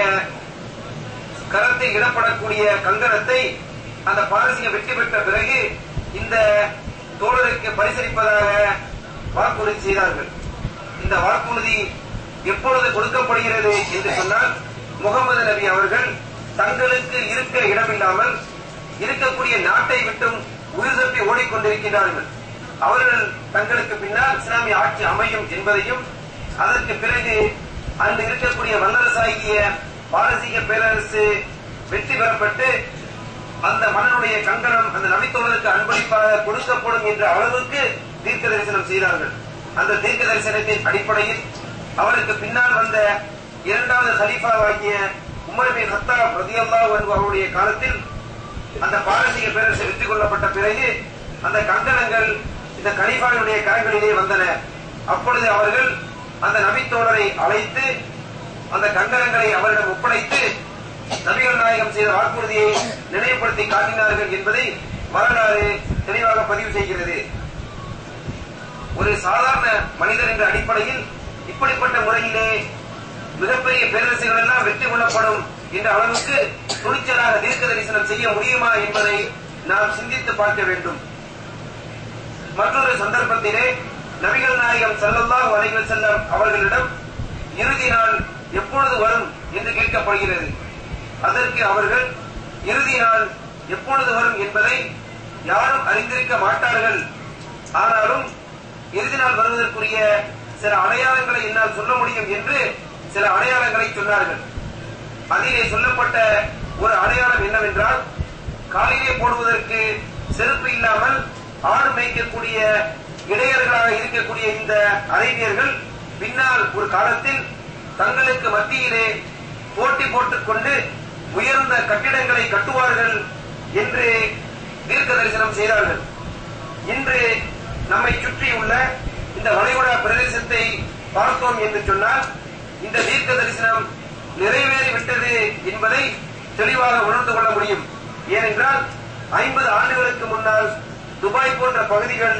கரத்தில் இடப்படக்கூடிய கங்கணத்தை அந்த பாரசீக வெற்றி பெற்ற பிறகு இந்த தோழருக்கு பரிசளிப்பதாக வாக்குறுதி செய்தார்கள் இந்த வாக்குறுதி எப்பொழுது கொடுக்கப்படுகிறது என்று சொன்னால் முகமது நபி அவர்கள் தங்களுக்கு இருக்க இடமில்லாமல் இருக்கக்கூடிய நாட்டை விட்டும் உயிர் தப்பி ஓடிக்கொண்டிருக்கிறார்கள் அவர்கள் தங்களுக்கு பின்னால் இஸ்லாமிய ஆட்சி அமையும் என்பதையும் அதற்கு பிறகு அங்கு இருக்கக்கூடிய வல்லரசாகிய பாரசீக பேரரசு வெற்றி பெறப்பட்டு அந்த மன்னனுடைய கங்கணம் அந்த நபித்தோழருக்கு அன்பளிப்பாக கொடுக்கப்படும் என்ற அளவுக்கு தீர்க்க தரிசனம் செய்தார்கள் அந்த தீர்க்க தரிசனத்தின் அடிப்படையில் அவருக்கு பின்னால் வந்த இரண்டாவது ஹலீஃபாவாகிய உமர் பின் ஹத்தாப் ரதியல்லாஹு அன்ஹு அவருடைய காலத்தில் அந்த பாரசீக பேரரசு வெற்றி கொள்ளப்பட்ட பிறகு அந்த கங்கணங்கள் இந்த கலீஃபாவினுடைய கரங்களிலே வந்தன அப்பொழுது அவர்கள் அந்த நபித்தோழரை அழைத்து அந்த கங்கணங்களை அவரிடம் ஒப்படைத்து நபிகள் நாயகம் செய்த வாக்குறுதியை நினைவுபடுத்தி காட்டினார்கள் என்பதை வரலாறு தெளிவாக பதிவு செய்கிறது ஒரு சாதாரண மனிதர் என்ற அடிப்படையில் இப்படிப்பட்ட முறையிலே மிகப்பெரிய பேரரசுகள் எல்லாம் வெற்றி கொள்ளப்படும் என்ற அளவுக்கு துணிச்சலாக தீர்க்க தரிசனம் செய்ய முடியுமா என்பதை நாம் சிந்தித்து பார்க்க வேண்டும் மற்றொரு சந்தர்ப்பத்திலே நபிகள் நாயகம் ஸல்லல்லாஹு அலைஹி வஸல்லம் அவர்களிடம் இறுதி நாள் எப்பொழுது வரும் என்று கேட்கப்படுகிறது அதற்கு அவர்கள் இறுதி நாள் எப்பொழுது வரும் என்பதை யாரும் அறிந்திருக்க மாட்டார்கள் ஆனாலும் இறுதி நாள் வருவதற்குரிய சில அடையாளங்களை என்னால் சொல்ல முடியும் என்று சில அடையாளங்களை சொன்னார்கள் அதிலே சொல்லப்பட்ட ஒரு அடையாளம் என்னவென்றால் காலிலே போடுவதற்கு செருப்பு இல்லாமல் ஆடு மேய்க்கக்கூடிய இடையர்களாக இருக்கக்கூடிய இந்த அரேபியர்கள் பின்னால் ஒரு காலத்தில் தங்களுக்கு மத்தியிலே போட்டி போட்டுக் கொண்டு உயர்ந்த கட்டிடங்களை கட்டுவார்கள் என்று தீர்க்க தரிசனம் செய்தார்கள் இன்று நம்மை சுற்றியுள்ள இந்த வளைகுடா பிரதேசத்தை பார்த்தோம் என்று சொன்னால் இந்த தீர்க்க தரிசனம் நிறைவேறிவிட்டது என்பதை தெளிவாக உணர்ந்து கொள்ள முடியும் ஏனென்றால் ஐம்பது ஆண்டுகளுக்கு முன்னால் துபாய் போன்ற பகுதிகள்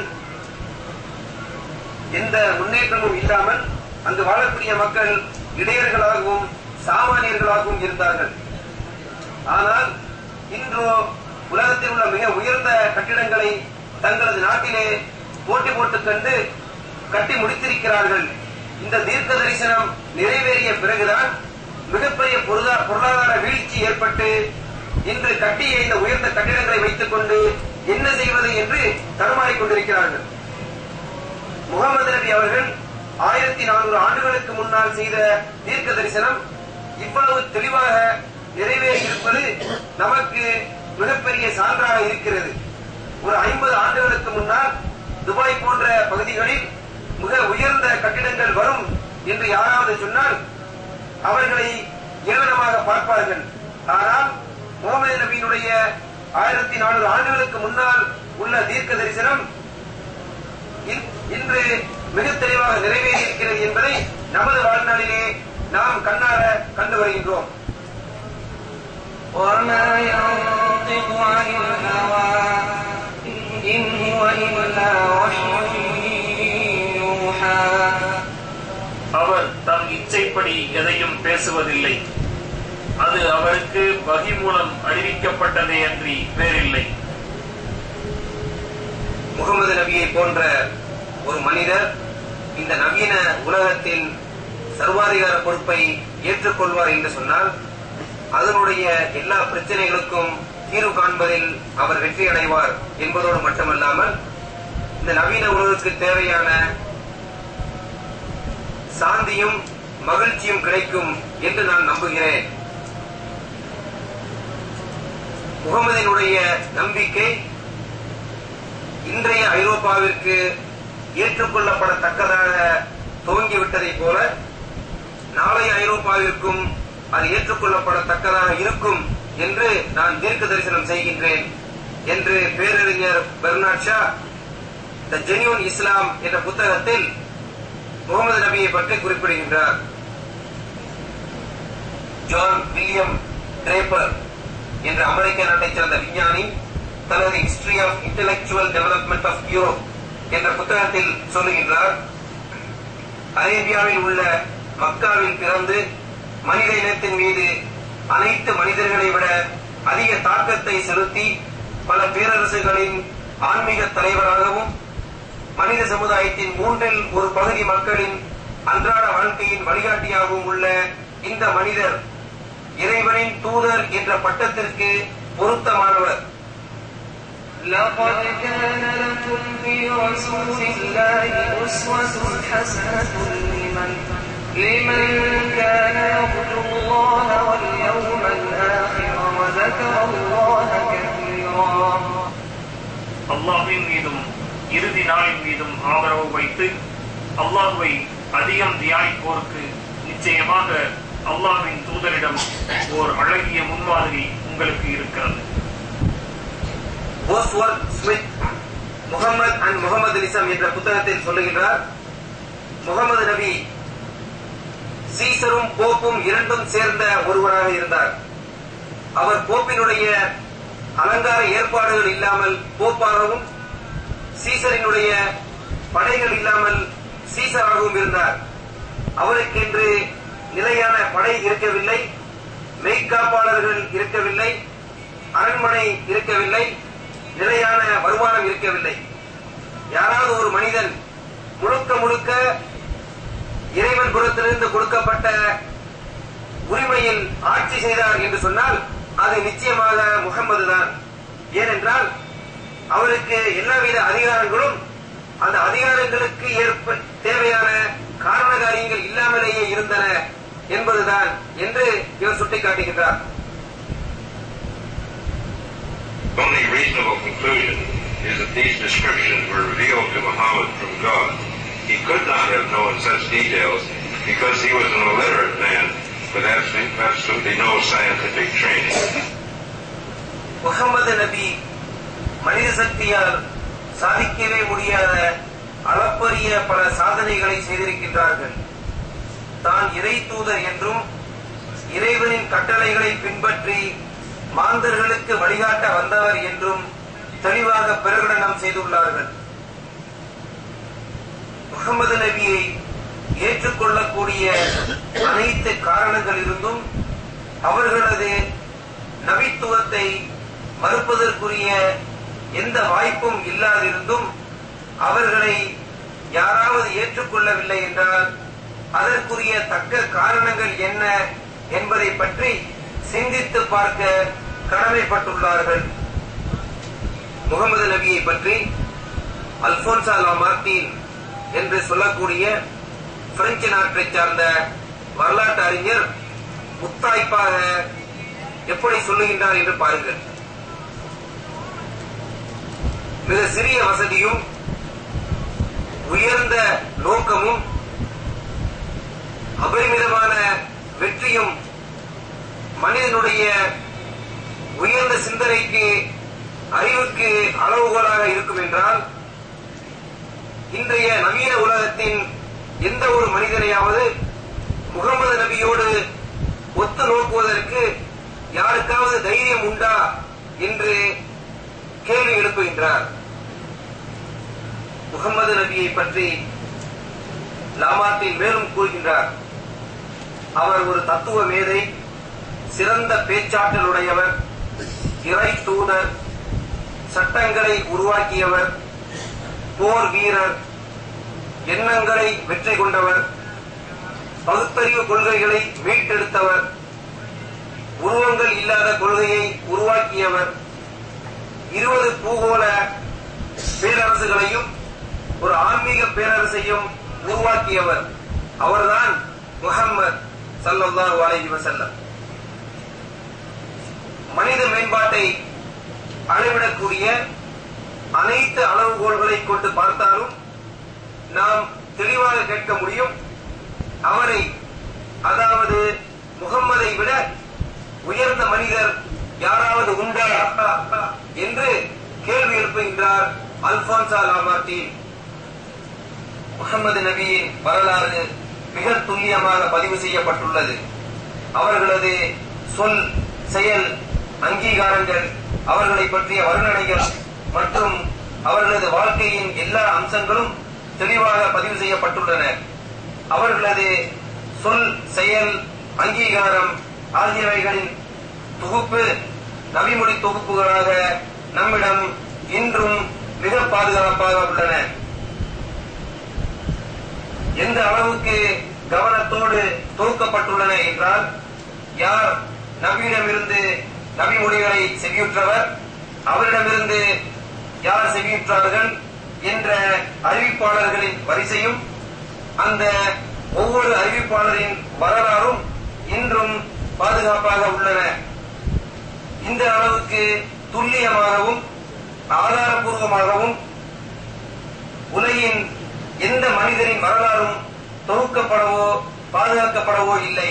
எந்த முன்னேற்றமும் இல்லாமல் அங்கு வாழக்கூடிய மக்கள் இடையர்களாகவும் சாமானியர்களாகவும் இருந்தார்கள் ஆனால் இன்றோ உலகத்தில் உள்ள மிக உயர்ந்த கட்டிடங்களை தங்களது நாட்டிலே போட்டி போட்டுக் கண்டு கட்டி முடித்திருக்கிறார்கள் இந்த தீர்க்க தரிசனம் நிறைவேறிய பிறகுதான் மிகப்பெரிய பொருளா- பொருளாதார வீழ்ச்சி ஏற்பட்டு இன்று கட்டிய இந்த உயர்ந்த கட்டிடங்களை வைத்துக் கொண்டு என்ன செய்வது என்று தடுமாறிக் கொண்டிருக்கிறார்கள் முகமது நபி அவர்கள் ஆயிரத்தி நானூறு ஆண்டுகளுக்கு முன்னால் செய்த தீர்க்க தரிசனம் இவ்வளவு தெளிவாக நிறைவேறி இருப்பது நமக்கு மிகப்பெரிய சான்றாக இருக்கிறது ஒரு ஐம்பது ஆண்டுகளுக்கு முன்னால் துபாய் போன்ற பகுதிகளில் மிக உயர்ந்த கட்டிடங்கள் வரும் என்று யாராவது சொன்னால் அவர்களை ஏளனமாக பார்ப்பார்கள் ஆனால் முகமது நபியினுடைய ஆயிரத்தி நானூறு ஆண்டுகளுக்கு முன்னால் உள்ள தீர்க்க தரிசனம் இன்- இன்று மிக தெளிவாக நிறைவேறி இருக்கிறது என்பதை நமது வாழ்நாளிலே நாம் கண்ணார கண்டு வருகின்றோம் وما ينطق عن الهوى إن هو إلا وحي يوحى அவர் தம் இச்சைப்படி எதையும் பேசுவதில்லை அது அவருக்கு வகி மூலம் அறிவிக்கப்பட்டதே அன்றி வேறில்லை முகமது நபியை போன்ற ஒரு மனிதர் இந்த நவீன உலகத்தின் சர்வாதிகார பொறுப்பை ஏற்றுக்கொள்வார் என்று சொன்னால் அதனுடைய எல்லா பிரச்சனைகளுக்கும் தீர்வு காண்பதில் அவர் வெற்றி அடைவார் என்பதோடு மட்டுமல்லாமல் இந்த நவீன உலகுக்கு தேவையான சாந்தியும் மகிழ்ச்சியும் கிடைக்கும் என்று நான் நம்புகிறேன் முகமதினுடைய நம்பிக்கை இன்றைய ஐரோப்பாவிற்கு ஏற்றுக்கொள்ளப்படத்தக்கதாக துவங்கிவிட்டதைப் போல நாளைய ஐரோப்பாவிற்கும் அது ஏற்றுக்கொள்ளப்படத்தக்கதாக இருக்கும் என்று நான் தீர்க்க தரிசனம் செய்கின்றேன் என்று பேரறிஞர் Bernard Shaw the genuine Islam என்ற புத்தகத்தில் முகமது நபியை பற்றி குறிப்பிடுகின்றார் ஜான் வில்லியம் டிரேப்பர் என்ற அமெரிக்க நாட்டைச் சேர்ந்த விஞ்ஞானி தனது history of intellectual development of Europe என்ற புத்தகத்தில் சொல்லுகின்றார் அரேபியாவில் உள்ள மக்காவில் பிறந்து மனித இனத்தின் மீது அனைத்து மனிதர்களை விட அதிக தாக்கத்தை செலுத்தி பல பேரரசுகளின் ஆன்மீக தலைவராகவும் மனித சமுதாயத்தின் மூன்றில் ஒரு பகுதி மக்களின் அன்றாட வாழ்க்கையின் வழிகாட்டியாகவும் உள்ள இந்த மனிதர் இறைவனின் தூதர் என்ற பட்டத்திற்கு பொருத்தமானவர் لقد كان لكم في رسول الله أسوة حسنة لمن لمن كان يرجو الله واليوم الآخر وذكر الله كثيرا அல்லாஹ்வின் மீதும் இறுதி நாளின் மீதும் ஆதரவு வைத்து அல்லாஹ்வை அதிகம் தியானிப்போருக்கு நிச்சயமாக அல்லாஹ்வின் தூதரிடம் ஓர் அழகிய முன்மாதிரி உங்களுக்கு இருக்கிறது Osworth Smith Mohammed and Mohammedanism என்ற புத்தகத்தில் சொல்லுகின்றார் முகமது நபி சீசரும் போப்பும் இரண்டும் சேர்ந்த ஒருவராக இருந்தார் அவர் போப்பினுடைய அலங்கார ஏற்பாடுகள் இல்லாமல் போப்பாகவும் சீசரினுடைய படைகள் இல்லாமல் சீசராகவும் இருந்தார் அவருக்கென்று நிலையான படை இருக்கவில்லை மெய்க்காப்பாளர்கள் இருக்கவில்லை அரண்மனை இருக்கவில்லை நிலையான வருமானம் இருக்கவில்லை யாராவது ஒரு மனிதன் முழுக்க முழுக்க இறைவன் புறத்திலிருந்து கொடுக்கப்பட்ட உரிமையில் ஆட்சி செய்தார் என்று சொன்னால் அது நிச்சயமாக முகம்மது தான் ஏனென்றால் அவருக்கு எல்லாவித அதிகாரங்களும் அந்த அதிகாரங்களுக்கு ஏற்ப தேவையான காரண காரியங்கள் இல்லாமலேயே இருந்தன என்பதுதான் என்று இவர் சுட்டிக்காட்டுகின்றார் only reasonable conclusion is that these descriptions were revealed to Muhammad from God. He could not have known such details because he was an illiterate man with absolutely, absolutely no scientific training. Mohammed நபி மனித சக்தியால் சாதிக்கவே முடியாத அளப்பரிய பல சாதனைகளை செய்திருக்கின்றார்கள் தான் இறை தூதர் என்றும் இறைவனின் கட்டளைகளை பின்பற்றி மாந்தர்களுக்கு வழிகாட்ட வந்தவர் என்றும் தெளிவாக பிரகடனம் செய்துள்ளார்கள் முகமது நபியை ஏற்றுக்கொள்ளக்கூடிய அனைத்து காரணங்கள் இருந்தும் அவர்களது நபித்துவத்தை மறுப்பதற்குரிய எந்த வாய்ப்பும் இல்லாதிருந்தும் அவர்களை யாராவது ஏற்றுக்கொள்ளவில்லை என்றால் அதற்குரிய தக்க காரணங்கள் என்ன என்பதை பற்றி சிந்தித்து பார்க்க கடமைப்பட்டுள்ளார்கள் முகமது நபியை பற்றி அல்போன்சா லா மார்டின் என்று சொல்லக்கூடிய பிரெஞ்சு நாட்டை சார்ந்த வரலாற்று அறிஞர் முத்தாய்ப்பாக எப்படி சொல்லுகின்றார் என்று பாருங்கள் மிக சிறிய வசதியும் உயர்ந்த நோக்கமும் அபரிமிதமான வெற்றியும் மனிதனுடைய உயர்ந்த சிந்தனைக்கு அறிவுக்கு அளவுகோலாக இருக்கும் என்றால் இன்றைய நவீன உலகத்தின் எந்த ஒரு மனிதனையாவது முகமது நபியோடு ஒத்து நோக்குவதற்கு யாருக்காவது தைரியம் உண்டா என்று கேள்வி எழுப்புகின்றார் முகமது நபியை பற்றி லாமார்டின் மேலும் கூறுகின்றார் அவர் ஒரு தத்துவ மேதை சிறந்த பேச்சாற்றலுடையவர் இறை தூதர் சட்டங்களை உருவாக்கியவர் போர் வீரர் எண்ணங்களை வெற்றி கொண்டவர் பகுத்தறிவு கொள்கைகளை மீட்டெடுத்தவர் உருவங்கள் இல்லாத கொள்கையை உருவாக்கியவர் இருபது பூகோள பேரரசுகளையும் ஒரு ஆன்மீக பேரரசையும் உருவாக்கியவர் அவர்தான் முகம்மது ஸல்லல்லாஹு அலைஹி வஸல்லம் மனித மேம்பாட்டை அளவிடக்கூடிய அனைத்து அளவுகோல்களை கொண்டு பார்த்தாலும் நாம் தெளிவாக கேட்க முடியும் அவரை அதாவது முகம்மதை விட உயர்ந்த மனிதர் யாராவது உண்டா என்று கேள்வி எழுப்புகின்றார் அல்பான்சா லாமார்டின் முகமது நபியின் வரலாறு மிக துல்லியமாக பதிவு செய்யப்பட்டுள்ளது அவர்களது சொல் செயல் அங்கீகாரங்கள் அவர்களை பற்றிய வர்ணனைகள் மற்றும் அவர்களது வாழ்க்கையின் எல்லா அம்சங்களும் தெளிவாக பதிவு செய்யப்பட்டுள்ளன அவர்களது சொல் செயல் அங்கீகாரம் ஆகியவைகளின் தொகுப்பு நபிமொழி தொகுப்புகளாக நம்மிடம் இன்றும் மிக பாதுகாப்பாக உள்ளன எந்த அளவுக்கு கவனத்தோடு தொகுக்கப்பட்டுள்ளன என்றால் யார் நபியிடமிருந்து நபிமொழிகளை செவியுற்றவர் அவரிடமிருந்து யார் செவியுற்றார்கள் என்ற அறிவிப்பாளர்களின் வரிசையும் அந்த ஒவ்வொரு அறிவிப்பாளரின் வரலாறும் இன்றும் பாதுகாப்பாக உள்ளன இந்த அளவுக்கு துல்லியமாகவும் ஆதாரபூர்வமாகவும் உலகின் எந்த மனிதரின் வரலாறும் தொகுக்கப்படவோ பாதுகாக்கப்படவோ இல்லை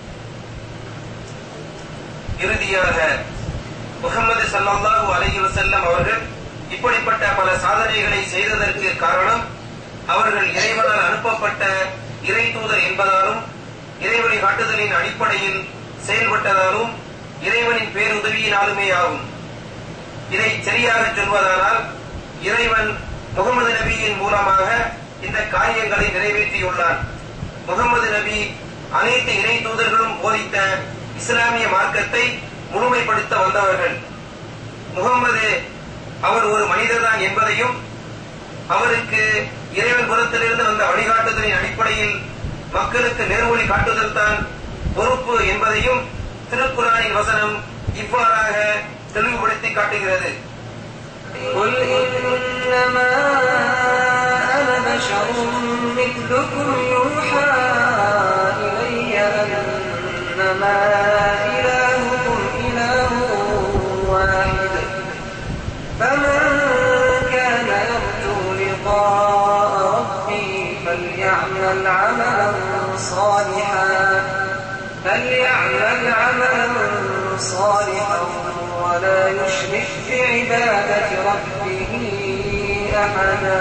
இறுதியாக முகமது ஸல்லல்லாஹு அலைஹி வஸல்லம் அவர்கள் இப்படிப்பட்ட பல சாதனைகளை செய்ததற்கு காரணம் அவர்கள் இறைவனால் அனுப்பப்பட்ட இறை தூதர் என்பதாலும் இறைவழி காட்டுதலின் அடிப்படையில் செயல்பட்டதாலும் இறைவனின் பேருதவியினாலுமே ஆகும் இதை சரியாக சொல்வதானால் இறைவன் முகமது நபியின் மூலமாக இந்த காரியங்களை நிறைவேற்றியுள்ளான் முகமது நபி அனைத்து இறை தூதர்களும் போதித்த இஸ்லாமிய மார்க்கத்தை முழுமைப்படுத்த வந்தவர்கள் முகமது அவர் ஒரு மனிதர்தான் என்பதையும் அவருக்கு இறைவன் புறத்திலிருந்து வந்த வழிகாட்டுதலின் அடிப்படையில் மக்களுக்கு நேர்வழி காட்டுதல் தான் பொறுப்பு என்பதையும் திருக்குறானின் வசனம் இவ்வாறாக தெளிவுபடுத்தி காட்டுகிறது قل إنما أنا بشر مثلكم يوحى إلي أنما إلهكم إله واحد فمن كان يرجو لقاء ربه فليعمل عملا صالحا فليعمل عملا صالحا ولا يشرك بعبادة ربه أحدا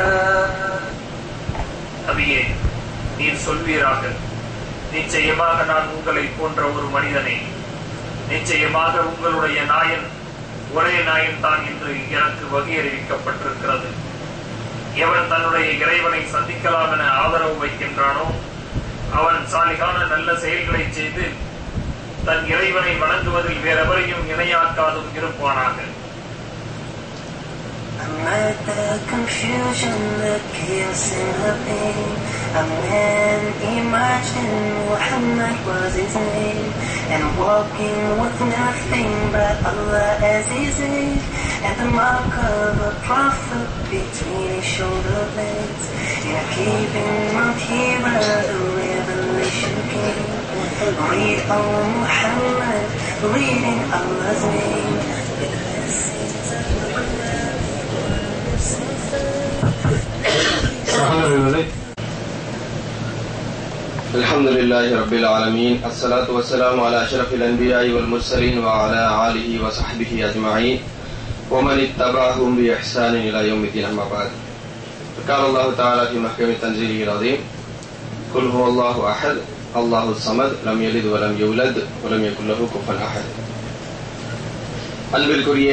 நபியே நீர் சொல்வீராக நிச்சயமாக நான் உங்களை போன்ற ஒரு மனிதனே நிச்சயமாக உங்களுடைய நாயன் ஒரே நாயன் தான் என்று எனக்கு வகையறிவிக்கப்பட்டிருக்கிறது எவன் தன்னுடைய இறைவனை சந்திக்கலாம் என ஆதரவு வைக்கின்றானோ அவன் சாலிகான நல்ல செயல்களை செய்து தன் இறைவனை வணங்குவதில் வேறெவரையும் இணையாக்காதும் இருப்பானாக Amid the confusion, the chaos and the pain, a man emerged and Muhammad was his name. And walking with nothing but Allah as his aid, and the mark of a prophet between his shoulder blades. In keeping Mount Hira, the revelation came. Read, O Muhammad, reading Allah's name. The blessings of the சகோதரர்களே الحمد لله رب العالمين الصلاة والسلام على أشرف الأنبياء والمرسلين وعلى آله وصحبه أجمعين ومن اتبعهم بإحسان إلى يوم الدين أما بعد قال الله تعالى في محكم تنزيله العظيم قل هو الله أحد الله الصمد لم يلد ولم يولد ولم يكن له كفوا أحد அன்பிற்குரிய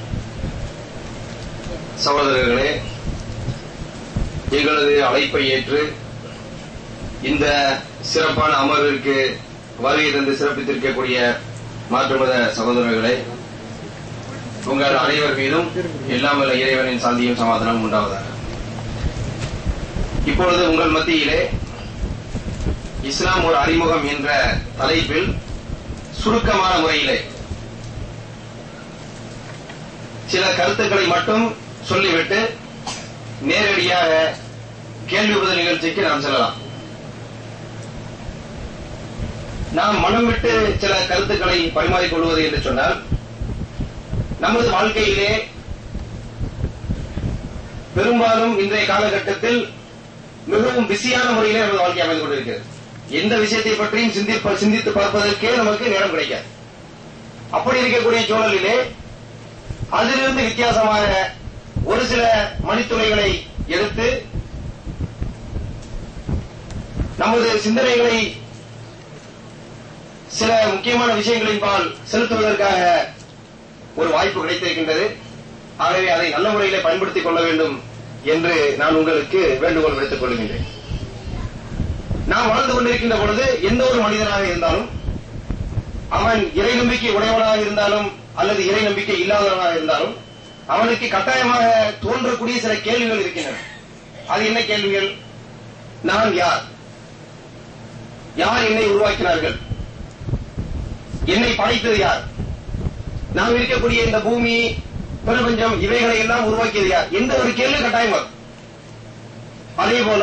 சகோதரர்களே எங்களது அழைப்பை ஏற்று இந்த சிறப்பான அமர்விற்கு வருகை தந்து சிறப்பித்திருக்கக்கூடிய மாற்று மத சகோதரர்களே உங்கள் அனைவர் மீதும் எல்லாம் வல்ல இறைவனின் சாந்தியும் சமாதானம் உண்டாவதாக இப்பொழுது உங்கள் மத்தியிலே இஸ்லாம் ஒரு அறிமுகம் என்ற தலைப்பில் சுருக்கமான முறையிலே சில கருத்துக்களை மட்டும் சொல்லிவிட்டு நேரடியாக கேள்வி பதில் நிகழ்ச்சிக்கு நாம் செல்லலாம் நாம் மனம் விட்டு சில கருத்துக்களை பரிமாறிக் கொள்வது என்று சொன்னால் நமது வாழ்க்கையிலே பெரும்பாலும் இன்றைய காலகட்டத்தில் மிகவும் பிஸியான முறையிலே நமது வாழ்க்கை அமைந்து கொண்டிருக்கிறது எந்த விஷயத்தை பற்றியும் சிந்திப்ப சிந்தித்து பார்ப்பதற்கே நமக்கு நேரம் கிடைக்காது அப்படி இருக்கக்கூடிய சூழலிலே அதிலிருந்து வித்தியாசமாக ஒரு சில மணித்துளைகளை எடுத்து நமது சிந்தனைகளை சில முக்கியமான விஷயங்களின் பால் செலுத்துவதற்காக ஒரு வாய்ப்பு கிடைத்திருக்கின்றது ஆகவே அதை நல்ல முறையிலே பயன்படுத்திக் கொள்ள வேண்டும் என்று நான் உங்களுக்கு வேண்டுகோள் விடுத்துக் கொள்கின்றேன் நாம் வாழ்ந்து கொண்டிருக்கின்ற பொழுது எந்த ஒரு மனிதனாக இருந்தாலும் அவன் இறை நம்பிக்கை உடையவனாக இருந்தாலும் அல்லது இறை நம்பிக்கை இல்லாதவனாக இருந்தாலும் அவனுக்கு கட்டாயமாக தோன்றக்கூடிய சில கேள்விகள் இருக்கின்றன அது என்ன கேள்விகள் நான் யார் யார் என்னை உருவாக்கினார்கள் என்னை படைத்தது யார் நாம் இருக்கக்கூடிய இந்த பூமி பிரபஞ்சம் இவைகளை எல்லாம் உருவாக்கியது யார் எந்த ஒரு கேள்வி கட்டாயம் வரும் அதே போல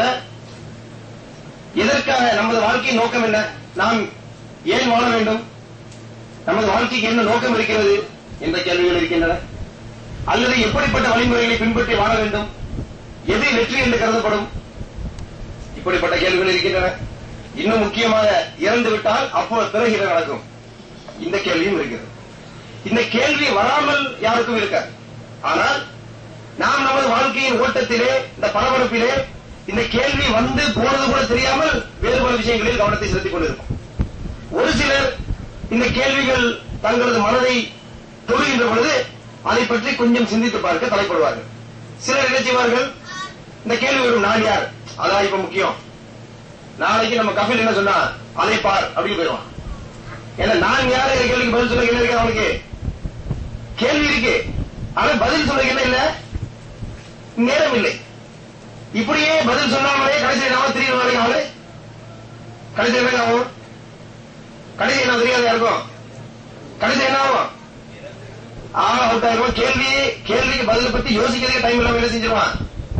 எதற்காக நமது வாழ்க்கையின் நோக்கம் என்ன நாம் ஏன் வாழ வேண்டும் நமது வாழ்க்கைக்கு என்ன நோக்கம் இருக்கிறது என்ற கேள்விகள் இருக்கின்றன அல்லது எப்படிப்பட்ட வழிமுறைகளை பின்பற்றி வாழ வேண்டும் எது வெற்றி என்று கருதப்படும் இப்படிப்பட்ட கேள்விகள் இருக்கின்றன இன்னும் முக்கியமாக இறந்து விட்டால் அப்போ பிறகு என்ன நடக்கும் இந்த கேள்வியும் இருக்கிறது இந்த கேள்வி வராமல் யாருக்கும் இருக்காது ஆனால் நாம் நமது வாழ்க்கையின் ஓட்டத்திலே இந்த பரபரப்பிலே இந்த கேள்வி வந்து போனது கூட தெரியாமல் வேறு பல விஷயங்களில் கவனத்தை செலுத்திக் கொண்டிருக்கும் ஒரு சிலர் இந்த கேள்விகள் தங்களது மனதை தொழுகின்ற பொழுது அதை பற்றி கொஞ்சம் சிந்தித்து பார்க்க தலைப்படுவார்கள் சிலர் என்ன செய்வார்கள் இந்த கேள்வி வரும் நான் யார் அதான் இப்ப முக்கியம் நாளைக்கு நம்ம கபில் என்ன சொன்னா அதை பார் அப்படின்னு போயிடுவான் ஏன்னா நான் யாரு இந்த கேள்விக்கு பதில் சொல்ல என்ன இருக்கு அவனுக்கு கேள்வி இருக்கு ஆனா பதில் சொல்ல என்ன இல்ல நேரம் இல்லை இப்படியே பதில் சொல்லாமலே கடைசி நாம தெரியும் நாளைக்கு அவளு கடைசி என்ன ஆகும் கடைசி என்ன தெரியாது யாருக்கும் கடைசி என்ன ஆகும் ஆள் அவுட் ஆயிருவான் கேள்வி கேள்விக்கு பதில் பத்தி யோசிக்கிறதுக்கு டைம் இல்லாம என்ன செஞ்சிருவான்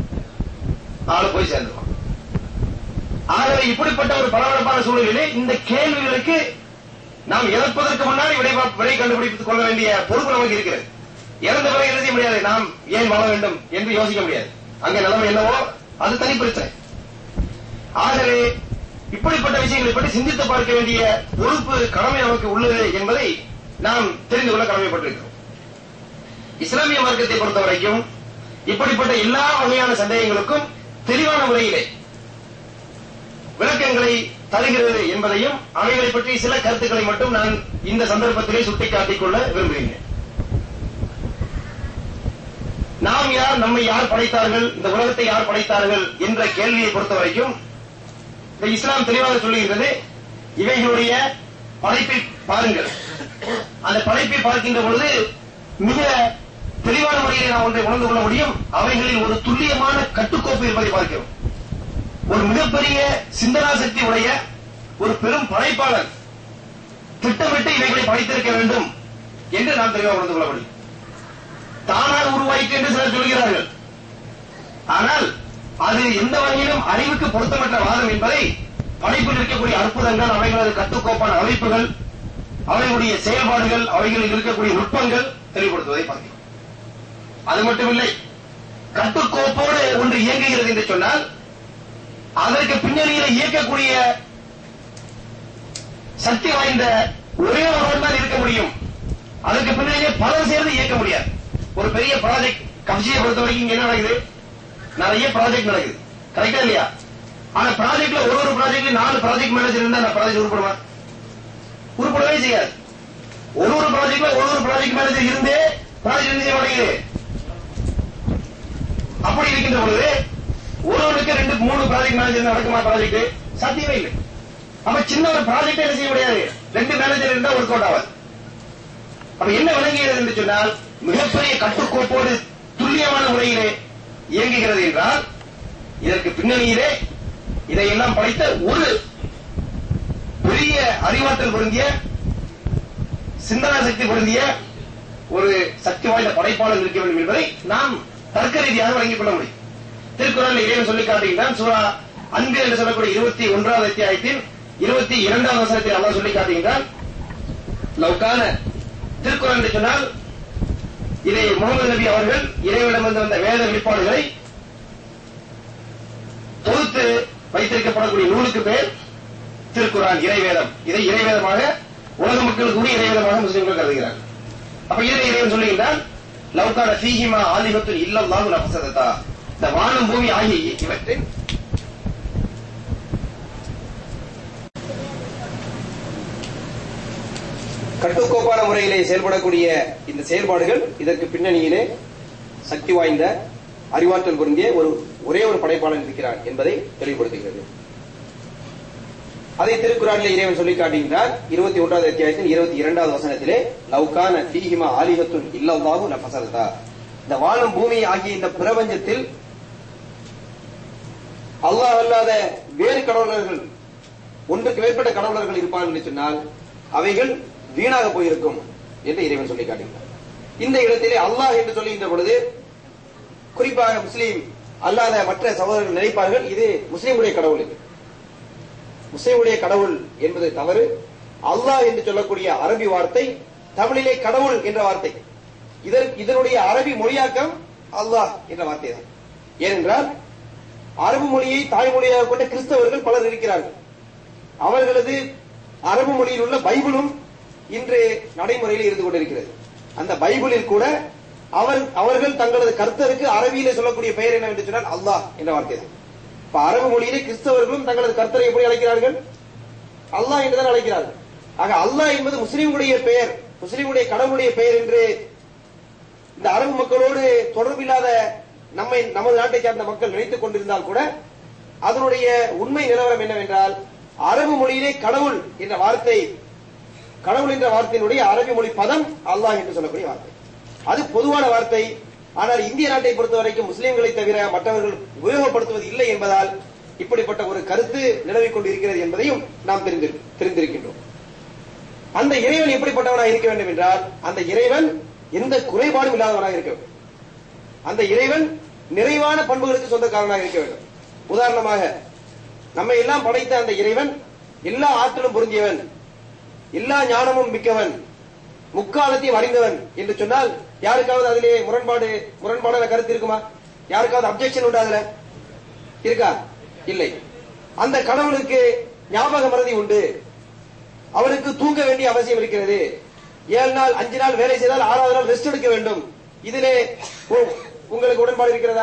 ஆளு போய் சேர்ந்துருவான் ஆகவே இப்படிப்பட்ட ஒரு பரபரப்பான சூழலிலே இந்த கேள்விகளுக்கு நாம் இறப்பதற்கு முன்னாடி விடை விடை கண்டுபிடித்துக் கொள்ள வேண்டிய பொறுப்பு நமக்கு இருக்கிறது இறந்த பிறகு என்ன செய்ய முடியாது நாம் ஏன் வாழ வேண்டும் என்று யோசிக்க முடியாது அங்க நிலைமை என்னவோ அது தனி பிரச்சனை ஆகவே இப்படிப்பட்ட விஷயங்களை பற்றி சிந்தித்து பார்க்க வேண்டிய பொறுப்பு கடமை நமக்கு உள்ளது என்பதை நாம் தெரிந்து கொள்ள கடமைப்பட்டிருக்கிறோம் இஸ்லாமிய மார்க்கத்தை பொறுத்த வரைக்கும் இப்படிப்பட்ட எல்லா வகையான சந்தேகங்களுக்கும் தெளிவான முறையிலே விளக்கங்களை தருகிறது என்பதையும் அவைகளை பற்றி சில கருத்துக்களை மட்டும் நான் இந்த சந்தர்ப்பத்திலே சுட்டிக்காட்டிக் கொள்ள விரும்புகிறேன் நாம் யார் நம்மை யார் படைத்தார்கள் இந்த உலகத்தை யார் படைத்தார்கள் என்ற கேள்வியை பொறுத்த வரைக்கும் இந்த இஸ்லாம் தெளிவாக சொல்லுகிறது இவைகளுடைய படைப்பை பாருங்கள் அந்த படைப்பை பார்க்கின்ற பொழுது மிக தெளிவான முறையில் நாம் ஒன்றை உணர்ந்து கொள்ள முடியும் அவைகளில் ஒரு துல்லியமான கட்டுக்கோப்பு இருப்பதை பார்க்கிறோம் ஒரு மிகப்பெரிய சிந்தனா சக்தி உடைய ஒரு பெரும் படைப்பாளர் திட்டமிட்டு இவைகளை படைத்திருக்க வேண்டும் என்று நாம் தெளிவாக உணர்ந்து கொள்ள முடியும் தானாக உருவாயிற்று என்று சிலர் சொல்கிறார்கள் ஆனால் அது எந்த வகையிலும் அறிவுக்கு பொருத்தமற்ற வாதம் என்பதை படைப்பில் இருக்கக்கூடிய அற்புதங்கள் அவைகளது கட்டுக்கோப்பான அமைப்புகள் அவைகளுடைய செயல்பாடுகள் அவைகளில் இருக்கக்கூடிய நுட்பங்கள் தெளிவுபடுத்துவதை பார்க்கிறோம் அது மட்டுமில்லை கட்டுக்கோப்போடு ஒன்று இயங்குகிறது என்று சொன்னால் அதற்கு பின்னணியில் இயக்கக்கூடிய சக்தி வாய்ந்த ஒரே ஒருவன் தான் இருக்க முடியும் அதற்கு பின்னணியே பலர் சேர்ந்து இயக்க முடியாது ஒரு பெரிய ப்ராஜெக்ட் கப்சியை பொறுத்த வரைக்கும் இங்க என்ன நடக்குது நிறைய ப்ராஜெக்ட் நடக்குது கரெக்டா இல்லையா ஆனா ப்ராஜெக்ட்ல ஒரு ஒரு ப்ராஜெக்ட்ல நாலு ப்ராஜெக்ட் மேனேஜர் இருந்தா அந்த ப்ராஜெக்ட் உருப்படுமா உருப்படவே செய்யாது ஒரு ஒரு ப்ராஜெக்ட்ல ஒரு ஒரு ப்ராஜெக்ட் மேனேஜர் இருந்தே ப்ராஜெக்ட் என்ன செய்ய மாட்டேங்குது அப்படி இருக்கின்ற பொழுது ஒருவருக்கு ரெண்டு மூணு ப்ராஜெக்ட் மேனேஜர் நடக்குமா ப்ராஜெக்ட் சாத்தியமே இல்லை அப்ப சின்ன ஒரு ப்ராஜெக்ட் என்ன செய்ய முடியாது ரெண்டு மேனேஜர் இருந்தா ஒர்க் அவுட் ஆகாது அப்ப என்ன விளங்குகிறது என்று சொன்னால் மிகப்பெரிய கட்டுக்கோப்போடு துல்லியமான முறையிலே இயங்குகிறது என்றால் இதற்கு பின்னணியிலே இதையெல்லாம் படைத்த ஒரு பெரிய அறிவாற்றல் பொருந்திய சிந்தனா சக்தி பொருந்திய ஒரு சக்தி வாய்ந்த படைப்பாளர் இருக்க வேண்டும் என்பதை நாம் தர்க்க ரீதியாக வழங்கிக் கொள்ள முடியும் திருக்குறள் இறைவன் சொல்லி காட்டுகின்றான் சூரா அன்பு என்று சொல்லக்கூடிய இருபத்தி ஒன்றாவது அத்தியாயத்தில் இருபத்தி இரண்டாவது வசனத்தில் அல்லாஹ் சொல்லி காட்டுகின்றான் லவ்கான திருக்குறள் என்று சொன்னால் இதை முகமது நபி அவர்கள் இறைவனிடமிருந்து வந்த வேத வெளிப்பாடுகளை தொகுத்து வைத்திருக்கப்படக்கூடிய நூலுக்கு பேர் திருக்குறான் இறைவேதம் இதை இறைவேதமாக உலக மக்களுக்கு கூட இறைவேதமாக முஸ்லிம்கள் கருதுகிறார்கள் அப்ப இதை இறைவன் சொல்லுகின்றான் லவ்கான ஃபீஹிமா ஆலிபத்துல் இல்லல்லாஹு லஃபஸததா இந்த வானம் பூமி ஆகிய இவற்றின் கட்டுக்கோப்பான முறையிலே செயல்படக்கூடிய இந்த செயல்பாடுகள் இதற்கு பின்னணியிலே சக்தி வாய்ந்த அறிவாற்றல் பொருந்திய ஒரு ஒரே ஒரு படைப்பாளன் இருக்கிறார் என்பதை தெளிவுபடுத்துகிறது அதை திருக்குறானிலே இறைவன் சொல்லி காட்டுகின்றார் இருபத்தி ஒன்றாவது அத்தியாயத்தில் இருபத்தி இரண்டாவது வசனத்திலே லவ்கான ஃபீஹிமா ஆலிஹத்துன் இல்லல்லாஹு லஃபஸததா இந்த வானம் பூமி ஆகிய இந்த பிரபஞ்சத்தில் அல்லாஹ் அல்லாத வேறு கடவுளர்கள் ஒன்றுக்கு மேற்பட்ட கடவுளர்கள் இருப்பார்கள் என்று சொன்னால் அவைகள் வீணாக போயிருக்கும் என்று இறைவன் சொல்லி காட்டுகிறார் இந்த இடத்திலே அல்லாஹ் என்று சொல்லுகின்ற பொழுது குறிப்பாக முஸ்லீம் அல்லாத மற்ற சகோதரர்கள் நினைப்பார்கள் இது முஸ்லீமுடைய கடவுள் இது முஸ்லீமுடைய கடவுள் என்பது தவறு அல்லாஹ் என்று சொல்லக்கூடிய அரபி வார்த்தை தமிழிலே கடவுள் என்ற வார்த்தை இதன் இதனுடைய அரபி மொழியாக்கம் அல்லாஹ் என்ற வார்த்தை தான் ஏனென்றால் அரபு மொழியை தாய்மொழியாக கொண்ட கிறிஸ்தவர்கள் பலர் இருக்கிறார்கள் அவர்களது அரபு மொழியில் உள்ள பைபிளும் இன்று நடைமுறையில் இருந்து கொண்டிருக்கிறது அந்த பைபிளில் கூட அவர் அவர்கள் தங்களது கர்த்தருக்கு அரபியிலே சொல்லக்கூடிய பெயர் என்னவென்று சொன்னால் அல்லாஹ் என்ற வார்த்தை தான் இப்ப அரபு மொழியிலே கிறிஸ்தவர்களும் தங்களது கர்த்தரை எப்படி அழைக்கிறார்கள் அல்லாஹ் என்றுதான் அழைக்கிறார்கள் ஆக அல்லாஹ் என்பது முஸ்லிம்களுடைய பெயர் முஸ்லிமுடைய கடவுளுடைய பெயர் என்று இந்த அரபு மக்களோடு தொடர்பில்லாத நம்மை நமது நாட்டை சார்ந்த மக்கள் நினைத்துக் கொண்டிருந்தால் கூட அதனுடைய உண்மை நிலவரம் என்னவென்றால் அரபு மொழியிலே கடவுள் என்ற வார்த்தை கடவுள் என்ற வார்த்தையினுடைய அரபி மொழி பதம் அல்லாஹ் என்று சொல்லக்கூடிய வார்த்தை அது பொதுவான வார்த்தை ஆனால் இந்திய நாட்டை பொறுத்த வரைக்கும் முஸ்லிம்களை தவிர மற்றவர்கள் உபயோகப்படுத்துவது இல்லை என்பதால் இப்படிப்பட்ட ஒரு கருத்து நிலவிக் கொண்டிருக்கிறது என்பதையும் நாம் தெரிந்து தெரிந்திருக்கின்றோம் அந்த இறைவன் எப்படிப்பட்டவனாக இருக்க வேண்டும் என்றால் அந்த இறைவன் எந்த குறைபாடும் இல்லாதவனாக இருக்க வேண்டும் அந்த இறைவன் நிறைவான பண்புகளுக்கு சொந்தக்காரனாக இருக்க வேண்டும் உதாரணமாக நம்மை எல்லாம் படைத்த அந்த இறைவன் எல்லா ஆற்றலும் பொருந்தியவன் எல்லா ஞானமும் மிக்கவன் முக்காலத்தையும் அறிந்தவன் என்று சொன்னால் யாருக்காவது அதிலே முரண்பாடு முரண்பாடான கருத்து இருக்குமா யாருக்காவது அப்செக்ஷன் உண்டா அதுல இருக்கா இல்லை அந்த கடவுளுக்கு ஞாபக மறதி உண்டு அவருக்கு தூங்க வேண்டிய அவசியம் இருக்கிறது ஏழு நாள் அஞ்சு நாள் வேலை செய்தால் ஆறாவது நாள் ரெஸ்ட் எடுக்க வேண்டும் இதிலே உ- உங்களுக்கு உடன்பாடு இருக்கிறதா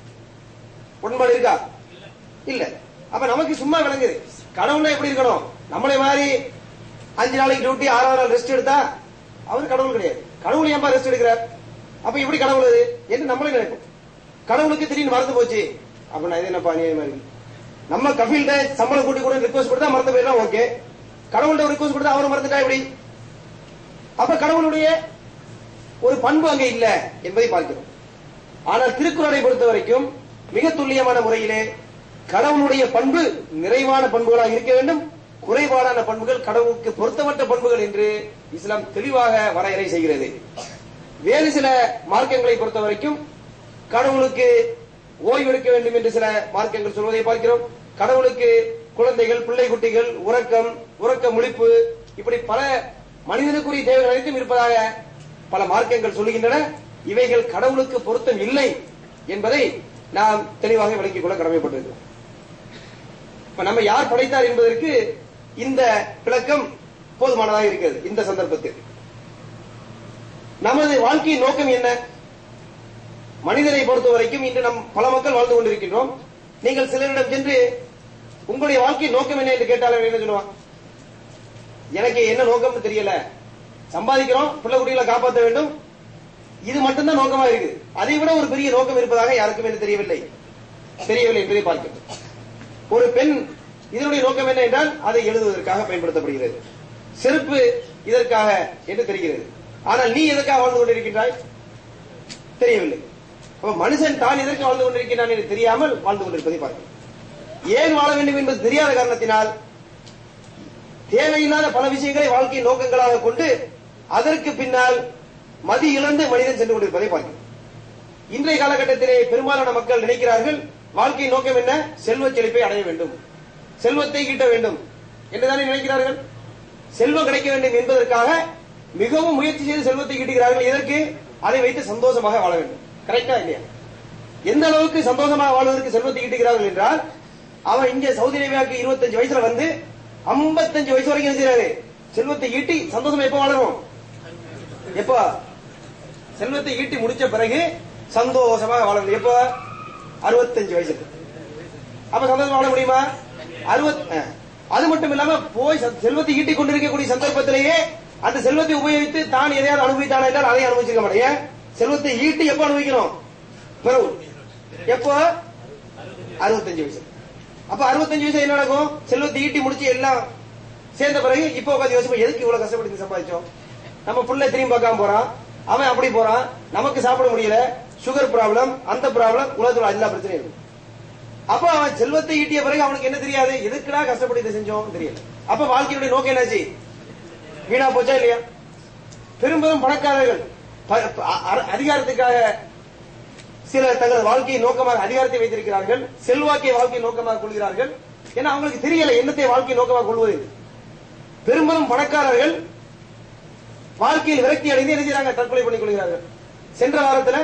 உடன்பாடு இருக்கா இல்ல அப்ப நமக்கு சும்மா விளங்குது கடவுள்னா எப்படி இருக்கணும் நம்மளை மாதிரி அஞ்சு நாளைக்கு டியூட்டி ஆறாவது நாள் ரெஸ்ட் எடுத்தா அவர் கடவுள் கிடையாது கடவுள் ஏன்பா ரெஸ்ட் எடுக்கிறார் அப்ப எப்படி கடவுள் அது என்று நம்மளே நினைப்போம் கடவுளுக்கு திடீர்னு மறந்து போச்சு அப்ப நான் இது என்னப்பா அநியாயமா இருக்கு நம்ம கபில்ட சம்பளம் கூட்டி கூட ரிக்வஸ்ட் கொடுத்தா மறந்து போயிடலாம் ஓகே கடவுள்கிட்ட ரிக்வஸ்ட் கொடுத்தா அவரை மறந்துட்டா எப்படி அப்ப கடவுளுடைய ஒரு பண்பு அங்கே இல்ல என்பதை பார்க்கிறோம் ஆனால் திருக்குறளை பொறுத்த வரைக்கும் மிக துல்லியமான முறையிலே கடவுளுடைய பண்பு நிறைவான பண்புகளாக இருக்க வேண்டும் குறைபாடான பண்புகள் கடவுளுக்கு பொருத்தமற்ற பண்புகள் என்று இஸ்லாம் தெளிவாக வரையறை செய்கிறது வேறு சில மார்க்கங்களை பொறுத்த வரைக்கும் கடவுளுக்கு ஓய்வெடுக்க வேண்டும் என்று சில மார்க்கங்கள் சொல்வதை பார்க்கிறோம் கடவுளுக்கு குழந்தைகள் பிள்ளை குட்டிகள் உறக்கம் உறக்க முழிப்பு இப்படி பல மனிதனுக்குரிய தேவைகள் அனைத்தும் இருப்பதாக பல மார்க்கங்கள் சொல்லுகின்றன இவைகள் கடவுளுக்கு பொருத்தம் இல்லை என்பதை நாம் தெளிவாக விளங்கிக் கொள்ள கடமைப்பட்டிருக்கிறோம் இப்ப நம்ம யார் படைத்தார் என்பதற்கு இந்த விளக்கம் போதுமானதாக இருக்கிறது இந்த சந்தர்ப்பத்தில் நமது வாழ்க்கையின் நோக்கம் என்ன மனிதனை பொறுத்த வரைக்கும் இன்று நம் பல மக்கள் வாழ்ந்து கொண்டிருக்கின்றோம் நீங்கள் சிலரிடம் சென்று உங்களுடைய வாழ்க்கையின் நோக்கம் என்ன என்று கேட்டால் அவன் என்ன சொல்லுவான் எனக்கு என்ன நோக்கம்னு தெரியல சம்பாதிக்கிறோம் பிள்ளை குட்டிகளை காப்பாற்ற வேண்டும் இது மட்டும்தான் நோக்கமா இருக்கு அதை விட ஒரு பெரிய நோக்கம் இருப்பதாக யாருக்கும் என்ன தெரியவில்லை தெரியவில்லை என்பதை பார்க்கிறோம் ஒரு பெண் இதனுடைய நோக்கம் என்ன என்றால் அதை எழுதுவதற்காக பயன்படுத்தப்படுகிறது செருப்பு இதற்காக என்று தெரிகிறது ஆனால் நீ எதற்காக வாழ்ந்து கொண்டிருக்கின்றாய் தெரியவில்லை அப்ப மனுஷன் தான் எதற்கு வாழ்ந்து கொண்டிருக்கிறான் என்று தெரியாமல் வாழ்ந்து கொண்டிருப்பதை பார்க்கிறோம் ஏன் வாழ வேண்டும் என்பது தெரியாத காரணத்தினால் தேவையில்லாத பல விஷயங்களை வாழ்க்கையின் நோக்கங்களாக கொண்டு அதற்கு பின்னால் மதி இழந்து மனிதன் சென்று கொண்டிருப்பதை பார்க்கிறோம் இன்றைய காலகட்டத்திலே பெரும்பாலான மக்கள் நினைக்கிறார்கள் வாழ்க்கையின் நோக்கம் என்ன செல்வச் செழிப்பை அடைய வேண்டும் செல்வத்தை ஈட்ட வேண்டும் என்றுதானே நினைக்கிறார்கள் செல்வம் கிடைக்க வேண்டும் என்பதற்காக மிகவும் முயற்சி செய்து செல்வத்தை ஈட்டுகிறார்கள் எதற்கு அதை வைத்து சந்தோஷமாக வாழ வேண்டும் கரெக்டா இல்லையா எந்த அளவுக்கு சந்தோஷமாக வாழ்வதற்கு செல்வத்தை ஈட்டுகிறார்கள் என்றால் அவன் இங்க சவுதி அரேபியாவுக்கு இருபத்தஞ்சு வயசுல வந்து 55 வயசு வரைக்கும் இருக்கிறாரு செல்வத்தை ஈட்டி சந்தோஷமா எப்ப வாழணும் எப்ப செல்வத்தை ஈட்டி முடிச்ச பிறகு சந்தோஷமாக வாழ முடியும் எப்ப அறுபத்தஞ்சு வயசுக்கு அப்ப சந்தோஷமா வாழ முடியுமா அறுபத் அஹ். அது மட்டும் இல்லாம போய் ச- செல்வத்தை ஈட்டிக் கொண்டிருக்கக்கூடிய சந்தர்ப்பத்திலேயே அந்த செல்வத்தை உபயோகித்து தான் எதையாவது அனுபவித்தானா என்றால் அதை அனுபவிச்சிருக்க மாட்டேன் ஏன்? செல்வத்தை ஈட்டி எப்ப அனுபவிக்கணும் பிறகு எப்போ அறுபத்தஞ்சு வயசு அப்ப அறுபத்தஞ்சு வயசு என்ன நடக்கும் செல்வத்தை ஈட்டி முடிச்சு எல்லாம் சேர்ந்த பிறகு இப்போ உட்காந்து யோசிப்போம் எதுக்கு இவ்வளவு கஷ்டப்பட்டு சம்பாதிச்சோம் நம்ம புள்ள திரும்பி பார்க்காம போறான் அவன் அப்படி போறான் நமக்கு சாப்பிட முடியல சுகர் ப்ராப்ளம் அந்த ப்ராப்ளம் உலகத்துல எல்லா பிரச்சனையும் இருக்கு அப்ப அவன் செல்வத்தை ஈட்டிய பிறகு அவனுக்கு என்ன தெரியாது எதுக்குடா கஷ்டப்பட்டு இதை செஞ்சோம் தெரியல அப்ப வாழ்க்கையுடைய நோக்கம் என்னாச்சு வீணா போச்சா இல்லையா பெரும்பெரும் பணக்காரர்கள் ப- ப- அ- அதிகாரத்துக்காக சிலர் தங்களது வாழ்க்கையை நோக்கமாக அதிகாரத்தை வைத்திருக்கிறார்கள் செல்வாக்கை வாழ்க்கையை நோக்கமாக கொள்கிறார்கள் ஏன்னா அவங்களுக்கு தெரியல என்னத்தை வாழ்க்கை நோக்கமாக கொள்வது பெரும்பாலும் பணக்காரர்கள் வாழ்க்கையில் விரக்தி அடைந்து என்ன செய்றாங்க தற்கொலை பண்ணிக் கொள்கிறார்கள் சென்ற வாரத்துல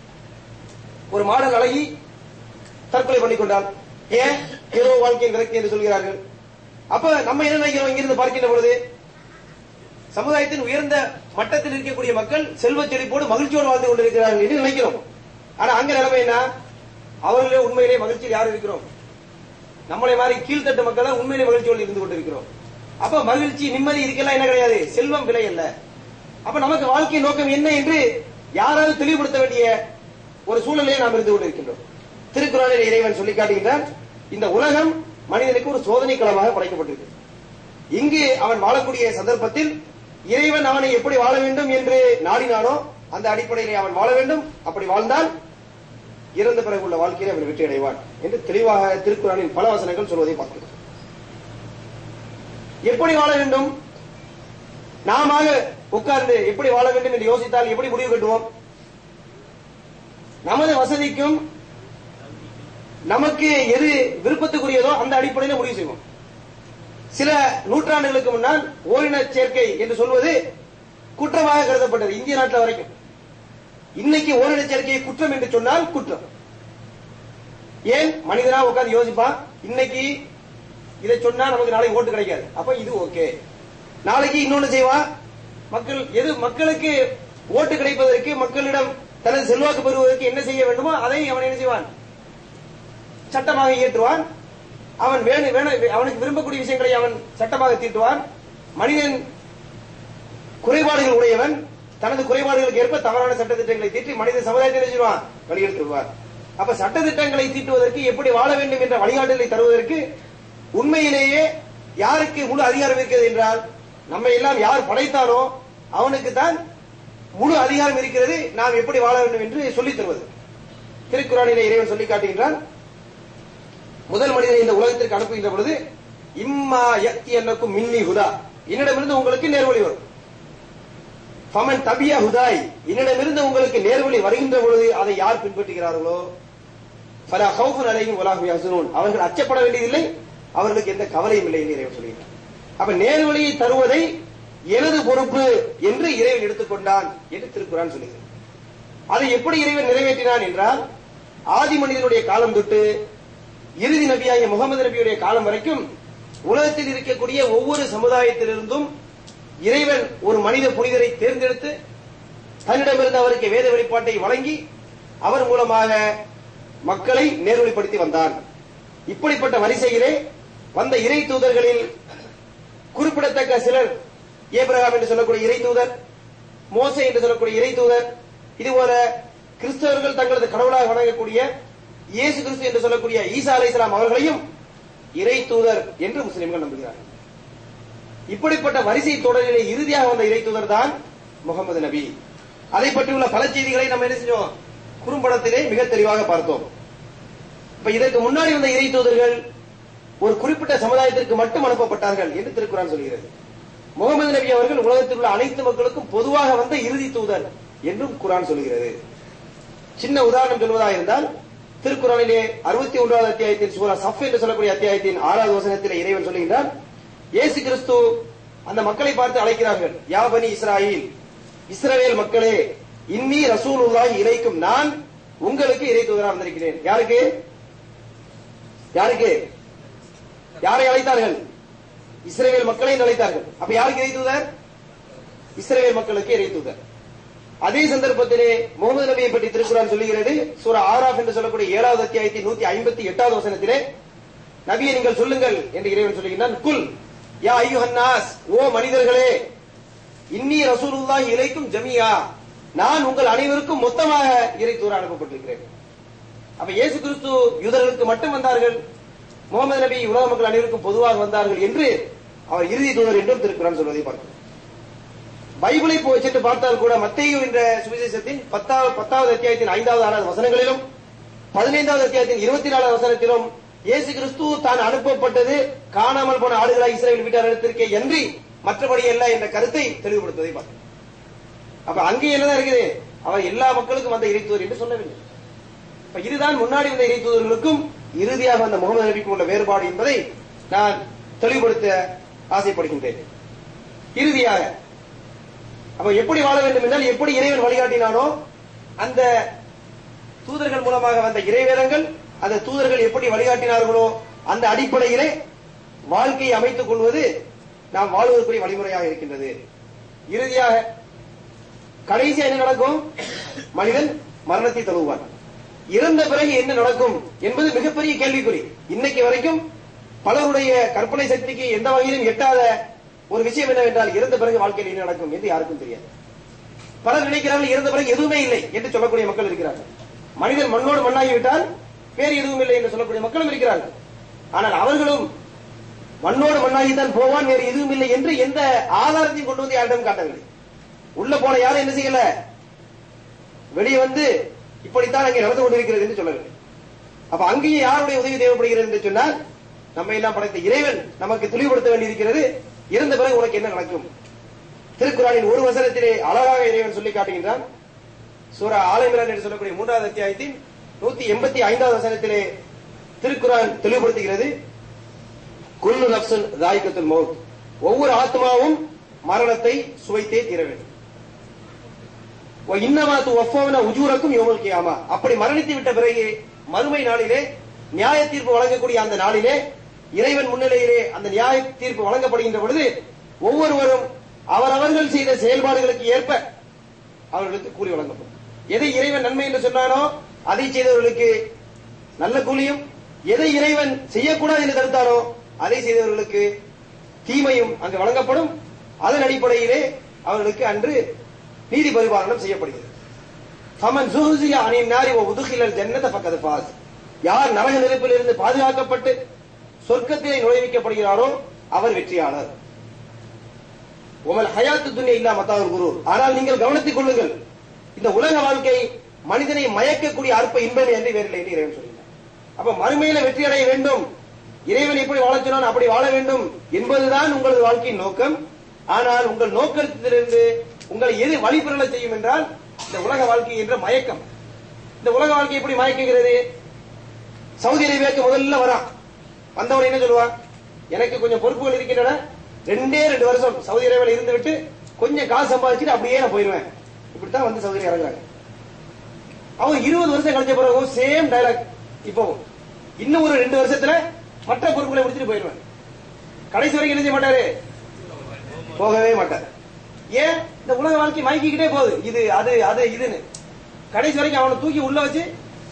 ஒரு மாடல் அழகி தற்கொலை பண்ணிக் கொண்டால் ஏன் ஏதோ வாழ்க்கையில் விரக்தி என்று சொல்கிறார்கள் அப்ப நம்ம என்ன நினைக்கிறோம் இங்கிருந்து பார்க்கின்ற பொழுது சமுதாயத்தின் உயர்ந்த மட்டத்தில் இருக்கக்கூடிய மக்கள் செல்வ செழிப்போடு மகிழ்ச்சியோடு வாழ்ந்து கொண்டிருக்கிறார்கள் என்று நினைக்கிறோம் ஆனா அங்க நிலைமை என்ன அவர்களே உண்மையிலே மகிழ்ச்சியில் யார் இருக்கிறோம் நம்மளை மாதிரி கீழ்த்தட்டு மக்கள் உண்மையிலே மகிழ்ச்சியோடு இருந்து கொண்டிருக்கிறோம் அப்ப மகிழ்ச்சி நிம்மதி இருக்கலாம் என்ன கிடையாது செல்வம் விலை அல்ல அப்ப நமக்கு வாழ்க்கை நோக்கம் என்ன என்று யாராவது தெளிவுபடுத்த வேண்டிய ஒரு சூழலே நாம் இருந்து கொண்டிருக்கின்றோம் திருக்குறளில் இறைவன் சொல்லி காட்டுகின்றான் இந்த உலகம் மனிதனுக்கு ஒரு சோதனை களமாக படைக்கப்பட்டிருக்கு இங்கு அவன் வாழக்கூடிய சந்தர்ப்பத்தில் இறைவன் அவனை எப்படி வாழ வேண்டும் என்று நாடினானோ அந்த அடிப்படையிலே அவன் வாழ வேண்டும் அப்படி வாழ்ந்தால் இறந்த பிறகு உள்ள வாழ்க்கையிலே அவன் வெற்றி அடைவான் என்று தெளிவாக திருக்குறளின் பல வசனங்கள் சொல்வதை பார்க்கிறோம் எப்படி வாழ வேண்டும் நாம உட்கார்ந்து எப்படி வாழ வேண்டும் என்று யோசித்தால் எப்படி முடிவு கட்டுவோம் நமது வசதிக்கும் நமக்கு எது விருப்பத்துக்குரியதோ அந்த அடிப்படையில் முடிவு செய்வோம் சில நூற்றாண்டுகளுக்கு முன்னால் ஓரின சேர்க்கை என்று சொல்வது குற்றமாக கருதப்பட்டது இந்திய நாட்டில் வரைக்கும் இன்னைக்கு ஓரின சேர்க்கையை குற்றம் என்று சொன்னால் குற்றம் ஏன் மனிதனா உட்கார்ந்து யோசிப்பான் இன்னைக்கு இதை சொன்னா நமக்கு நாளைக்கு ஓட்டு கிடைக்காது அப்ப இது ஓகே நாளைக்கு இன்னொன்னு செய்வான் மக்கள் எது மக்களுக்கு ஓட்டு கிடைப்பதற்கு மக்களிடம் தனது செல்வாக்கு பெறுவதற்கு என்ன செய்ய வேண்டுமோ அதை அவன் என்ன செய்வான் சட்டமாக இயற்றுவான் அவன் வேணும் வேணும் அவனுக்கு விரும்பக்கூடிய விஷயங்களை அவன் சட்டமாக தீட்டுவான் மனிதன் குறைபாடுகள் உடையவன் தனது குறைபாடுகளுக்கு ஏற்ப தவறான சட்டத்திட்டங்களை தீட்டி மனித சமுதாயத்தை என்ன செய்வான் வழியெடுத்து விடுவார் அப்ப சட்டத்திட்டங்களை தீட்டுவதற்கு எப்படி வாழ வேண்டும் என்ற வழிகாட்டுதலை தருவதற்கு உண்மையிலேயே யாருக்கு முழு அதிகாரம் இருக்கிறது என்றால் நம்மை எல்லாம் யார் படைத்தானோ அவனுக்கு தான் முழு அதிகாரம் இருக்கிறது நாம் எப்படி வாழ வேண்டும் என்று சொல்லித் தருவது திருக்குறானிலே இறைவன் சொல்லி காட்டுகின்றான் முதல் மனிதனை இந்த உலகத்திற்கு அனுப்புகின்ற பொழுது இம்மா யக்தி என்னக்கும் மின்னி ஹுதா என்னிடமிருந்து உங்களுக்கு நேர்வழி வரும் ஃபமன் தபியா ஹுதாய் என்னிடமிருந்து உங்களுக்கு நேர்வழி வருகின்ற பொழுது அதை யார் பின்பற்றுகிறார்களோ பல ஹவுஃபுன் அலையும் உலாஹு யஹ்சனூன் அவர்கள் அச்சப்பட வேண்டியதில்லை அவர்களுக்கு எந்த கவலையும் இல்லை என்று இறைவன் சொல்கிறார் அப்ப நேர்வழியை தருவதை எனது பொறுப்பு என்று இறைவன் எடுத்துக்கொண்டான் என்று திருக்குறான் சொல்லுகிறது அதை எப்படி இறைவன் நிறைவேற்றினான் என்றால் ஆதி மனிதனுடைய காலம் தொட்டு இறுதி நபியாகிய முகமது நபியுடைய காலம் வரைக்கும் உலகத்தில் இருக்கக்கூடிய ஒவ்வொரு சமுதாயத்திலிருந்தும் இறைவன் ஒரு மனித புனிதரை தேர்ந்தெடுத்து தன்னிடமிருந்து அவருக்கு வேத வெளிப்பாட்டை வழங்கி அவர் மூலமாக மக்களை நேர்வழிப்படுத்தி வந்தான் இப்படிப்பட்ட வரிசையிலே வந்த இறை தூதர்களில் குறிப்பிடத்தக்க சிலர் ஏப்ரகாம் என்று சொல்லக்கூடிய இறை தூதர் மோசே என்று சொல்லக்கூடிய இறை தூதர் இதுபோல கிறிஸ்தவர்கள் தங்களது கடவுளாக வணங்கக்கூடிய இயேசு கிறிஸ்து என்று சொல்லக்கூடிய ஈசா அலைஹிஸ்ஸலாம் அவர்களையும் இறை தூதர் என்று முஸ்லிம்கள் நம்புகிறார்கள் இப்படிப்பட்ட வரிசை தொடரிலே இறுதியாக வந்த இறை தூதர் தான் முகமது நபி அதை பற்றியுள்ள பல செய்திகளை நம்ம என்ன செஞ்சோம் குறும்படத்திலே மிக தெளிவாக பார்த்தோம் இப்ப இதற்கு முன்னாடி வந்த இறை தூதர்கள் ஒரு குறிப்பிட்ட சமுதாயத்திற்கு மட்டும் அனுப்பப்பட்டார்கள் என்று திருக்குறான் சொல்கிறது முகமது நபி அவர்கள் உலகத்தில் உள்ள அனைத்து மக்களுக்கும் பொதுவாக வந்த இறுதி தூதர் என்றும் குரான் சொல்கிறது சின்ன உதாரணம் சொல்வதாக இருந்தால் திருக்குறானிலே அறுபத்தி ஒன்றாவது அத்தியாயத்தின் சூரா சஃப் என்று சொல்லக்கூடிய அத்தியாயத்தின் ஆறாவது வசனத்திலே இறைவன் சொல்லுகின்றான் இயேசு கிறிஸ்து அந்த மக்களை பார்த்து அழைக்கிறார்கள் யாபனி இஸ்ராயில் இஸ்ரவேல் மக்களே இன்னி ரசூலுல்லாஹி இலைக்கும் நான் உங்களுக்கு இறை தூதராக வந்திருக்கிறேன் யாருக்கு யாருக்கு யாரை அழைத்தார்கள் இஸ்ரேல் மக்களை அழைத்தார்கள் அப்ப யாருக்கு இறை தூதர் இஸ்ரேல் மக்களுக்கு இறை தூதர் அதே சந்தர்ப்பத்திலே முகமது நபியை பற்றி திருக்குறான் சொல்லுகிறது சூரா ஆராப் என்று சொல்லக்கூடிய ஏழாவது அத்தியாயத்தின் நூத்தி ஐம்பத்தி எட்டாவது வசனத்திலே நபியை நீங்கள் சொல்லுங்கள் என்று இறைவன் சொல்லுகிறான் குல் யா ஐயுஹன்னாஸ் ஓ மனிதர்களே இன்னி ரசூலுல்லாஹி இலைக்கும் ஜமியா நான் உங்கள் அனைவருக்கும் மொத்தமாக இறை தூர அனுப்பப்பட்டிருக்கிறேன் அப்ப இயேசு கிறிஸ்து யூதர்களுக்கு மட்டும் வந்தார்கள் முகமது நபி உலக மக்கள் அனைவருக்கும் பொதுவாக வந்தார்கள் என்று அவர் இறுதி தூதர் என்றும் திருக்குறான் சொல்வதை பார்க்கிறோம் பைபிளை போய் சென்று பார்த்தால் கூட மத்தேயு என்ற சுவிசேஷத்தின் பத்தாவது பத்தாவது அத்தியாயத்தின் ஐந்தாவது ஆறாவது வசனங்களிலும் பதினைந்தாவது அத்தியாயத்தின் இருபத்தி நாலாவது வசனத்திலும் இயேசு கிறிஸ்து தான் அனுப்பப்பட்டது காணாமல் போன ஆடுகளாய் இஸ்ரேல் வீட்டாரிடத்திற்கே என்று மற்றபடி அல்ல என்ற கருத்தை தெளிவுபடுத்துவதை பார்க்கிறோம் அப்ப அங்கே என்னதான் இருக்குது அவர் எல்லா மக்களுக்கும் வந்த இறைத்தூதர் என்று சொல்லவில்லை இப்ப இதுதான் முன்னாடி வந்த இறைத்தூதர்களுக்கும் இறுதியாக வந்த முகமது நபிக்கும் உள்ள வேறுபாடு என்பதை நான் தெளிவுபடுத்த ஆசைப்படுகின்றேன் இறுதியாக அப்ப எப்படி வாழ வேண்டும் என்றால் எப்படி இறைவன் வழிகாட்டினானோ அந்த தூதர்கள் மூலமாக வந்த இறைவேதங்கள் அந்த தூதர்கள் எப்படி வழிகாட்டினார்களோ அந்த அடிப்படையிலே வாழ்க்கையை அமைத்துக் கொள்வது நாம் வாழ்வதற்குரிய வழிமுறையாக இருக்கின்றது இறுதியாக கடைசியா என்ன நடக்கும் மனிதன் மரணத்தை தழுவுவான் இறந்த பிறகு என்ன நடக்கும் என்பது மிகப்பெரிய கேள்விக்குறி இன்னைக்கு வரைக்கும் பலருடைய கற்பனை சக்திக்கு எந்த வகையிலும் எட்டாத ஒரு விஷயம் என்னவென்றால் இறந்த பிறகு வாழ்க்கையில் என்ன நடக்கும் என்று யாருக்கும் தெரியாது பலர் நினைக்கிறார்கள் இறந்த பிறகு எதுவுமே இல்லை என்று சொல்லக்கூடிய மக்கள் இருக்கிறார்கள் மனிதன் மண்ணோடு மண்ணாகிவிட்டால் வேறு எதுவும் இல்லை என்று சொல்லக்கூடிய மக்களும் இருக்கிறார்கள் ஆனால் அவர்களும் மண்ணோடு மண்ணாகித்தான் போவான் வேறு எதுவும் இல்லை என்று எந்த ஆதாரத்தையும் கொண்டு வந்து யாரிடம் காட்டவில்லை உள்ள போன யாரும் என்ன செய்யல வெளியே வந்து இப்படித்தான் அங்கே நடந்து கொண்டிருக்கிறது என்று சொல்லவில்லை அப்ப அங்கேயும் யாருடைய உதவி தேவைப்படுகிறது என்று சொன்னால் நம்ம எல்லாம் படைத்த இறைவன் நமக்கு தெளிவுபடுத்த வேண்டியிருக்கிறது இறந்த பிறகு உனக்கு என்ன நடக்கும் திருக்குறானின் ஒரு வசனத்திலே அழகாக இறைவன் சொல்லி காட்டுகின்றான் சூரா ஆலமிரான் என்று சொல்லக்கூடிய மூன்றாவது அத்தியாயத்தின் நூத்தி எண்பத்தி ஐந்தாவது வசனத்திலே திருக்குறான் தெளிவுபடுத்துகிறது குல்லு நப்சன் தாய்கத்துல் மௌத் ஒவ்வொரு ஆத்மாவும் மரணத்தை சுவைத்தே தீர வேண்டும் இன்னமாத்து ஒஃபவன உஜூரக்கும் யோமல் கியாமா அப்படி மரணித்து விட்ட பிறகு மறுமை நாளிலே நியாய தீர்ப்பு வழங்கக்கூடிய அந்த நாளிலே இறைவன் முன்னிலையிலே அந்த நியாய தீர்ப்பு வழங்கப்படுகின்ற பொழுது ஒவ்வொருவரும் அவரவர்கள் செய்த செயல்பாடுகளுக்கு ஏற்ப அவர்களுக்கு கூலி வழங்கப்படும் எதை இறைவன் நன்மை என்று சொன்னானோ அதை செய்தவர்களுக்கு நல்ல கூலியும் எதை இறைவன் செய்யக்கூடாது என்று தடுத்தானோ அதை செய்தவர்களுக்கு தீமையும் அங்கு வழங்கப்படும் அதன் அடிப்படையிலே அவர்களுக்கு அன்று நீதி பரிபாலனம் செய்யப்படுகிறது ஃபமன் சுஹுசிய அனின் நாரி ஓ உதுகிலல் ஜன்னத பக்கது பாஸ் யார் நரக நெருப்பில் இருந்து பாதுகாக்கப்பட்டு சொர்க்கத்திலே நுழைவிக்கப்படுகிறாரோ அவர் வெற்றியாளர் உமல் ஹயாத்து துன்யா இல்லா மத்தாவுல் குரு ஆனால் நீங்கள் கவனித்துக் கொள்ளுங்கள் இந்த உலக வாழ்க்கை மனிதனை மயக்கக்கூடிய அற்ப இன்பம் என்று வேறில்லை என்று இறைவன் சொல்கிறார் அப்ப மறுமையில வெற்றி அடைய வேண்டும் இறைவன் எப்படி வாழச் சொன்னான் அப்படி வாழ வேண்டும் என்பதுதான் உங்களது வாழ்க்கையின் நோக்கம் ஆனால் உங்கள் நோக்கத்திலிருந்து உங்களை எது வழிபெறல செய்யும் என்றால் இந்த உலக வாழ்க்கை என்ற மயக்கம் இந்த உலக வாழ்க்கை எப்படி மயக்குகிறது சவுதி அரேபியாவுக்கு முதல்ல வரான் வந்தவன் என்ன சொல்லுவான் எனக்கு கொஞ்சம் பொறுப்புகள் இருக்கின்றன ரெண்டே ரெண்டு வருஷம் சவுதி அரேபியாவில் இருந்து விட்டு கொஞ்சம் காசு சம்பாதிச்சுட்டு அப்படியே நான் போயிருவேன் இப்படித்தான் வந்து சவுதி இறங்குறாங்க அவன் இருபது வருஷம் கழிச்ச பிறகு சேம் டயலாக் இப்போ இன்னும் ஒரு ரெண்டு வருஷத்துல மற்ற பொறுப்புகளை முடிச்சுட்டு போயிருவேன் கடைசி வரைக்கும் என்ன செய்ய மாட்டாரு போகவே மாட்டார் ஏன் இந்த உலக வாழ்க்கை மயக்கிக்கிட்டே போகுது இது அது அது இதுன்னு கடைசி வரைக்கும் அவனை தூக்கி உள்ள வச்சு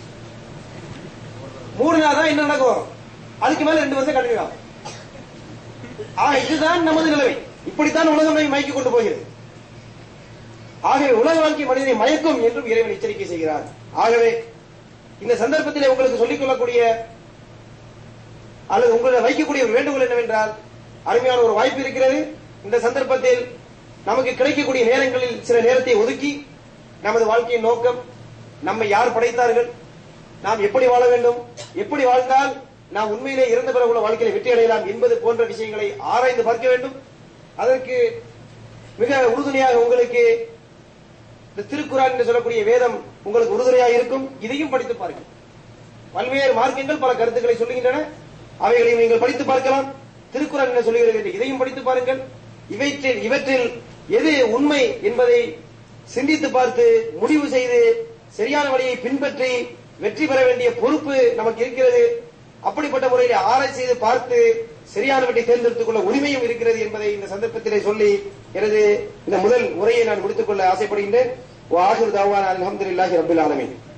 மூடினா தான் என்ன நடக்கும் அதுக்கு மேல ரெண்டு வருஷம் கண்டினியூ ஆகும் ஆக இதுதான் நமது நிலைமை இப்படித்தான் உலகம் நம்மை மயக்கி கொண்டு போகிறது ஆகவே உலக வாழ்க்கை மனிதனை மயக்கும் என்றும் இறைவன் எச்சரிக்கை செய்கிறார் ஆகவே இந்த சந்தர்ப்பத்திலே உங்களுக்கு சொல்லிக் கொள்ளக்கூடிய அல்லது உங்களை வைக்கக்கூடிய ஒரு வேண்டுகோள் என்னவென்றால் அருமையான ஒரு வாய்ப்பு இருக்கிறது இந்த சந்தர்ப்பத்தில் நமக்கு கிடைக்கக்கூடிய நேரங்களில் சில நேரத்தை ஒதுக்கி நமது வாழ்க்கையின் நோக்கம் நம்மை யார் படைத்தார்கள் நாம் எப்படி வாழ வேண்டும் எப்படி வாழ்ந்தால் நாம் உண்மையிலே இறந்த பிறகு உள்ள வாழ்க்கையில வெற்றி அடையலாம் என்பது போன்ற விஷயங்களை ஆராய்ந்து பார்க்க வேண்டும் அதற்கு மிக உறுதுணையாக உங்களுக்கு இந்த திருக்குறான் என்று சொல்லக்கூடிய வேதம் உங்களுக்கு உறுதுணையாக இருக்கும் இதையும் படித்து பாருங்கள் பல்வேறு மார்க்கங்கள் பல கருத்துக்களை சொல்லுகின்றன அவைகளையும் நீங்கள் படித்து பார்க்கலாம் திருக்குறள் என்ன சொல்லுகிறது என்று இதையும் படித்து பாருங்கள் இவற்றில் இவற்றில் எது உண்மை என்பதை சிந்தித்து பார்த்து முடிவு செய்து சரியான வழியை பின்பற்றி வெற்றி பெற வேண்டிய பொறுப்பு நமக்கு இருக்கிறது அப்படிப்பட்ட முறையில் ஆராய்ச்சி செய்து பார்த்து சரியானவற்றை தேர்ந்தெடுத்துக் கொள்ள உரிமையும் இருக்கிறது என்பதை இந்த சந்தர்ப்பத்திலே சொல்லி எனது இந்த முதல் உரையை நான் முடித்துக் கொள்ள ஆசைப்படுகின்றேன் ஆசிர் தாவான் அலமதுல்லாஹி ரபில் ஆலமீன்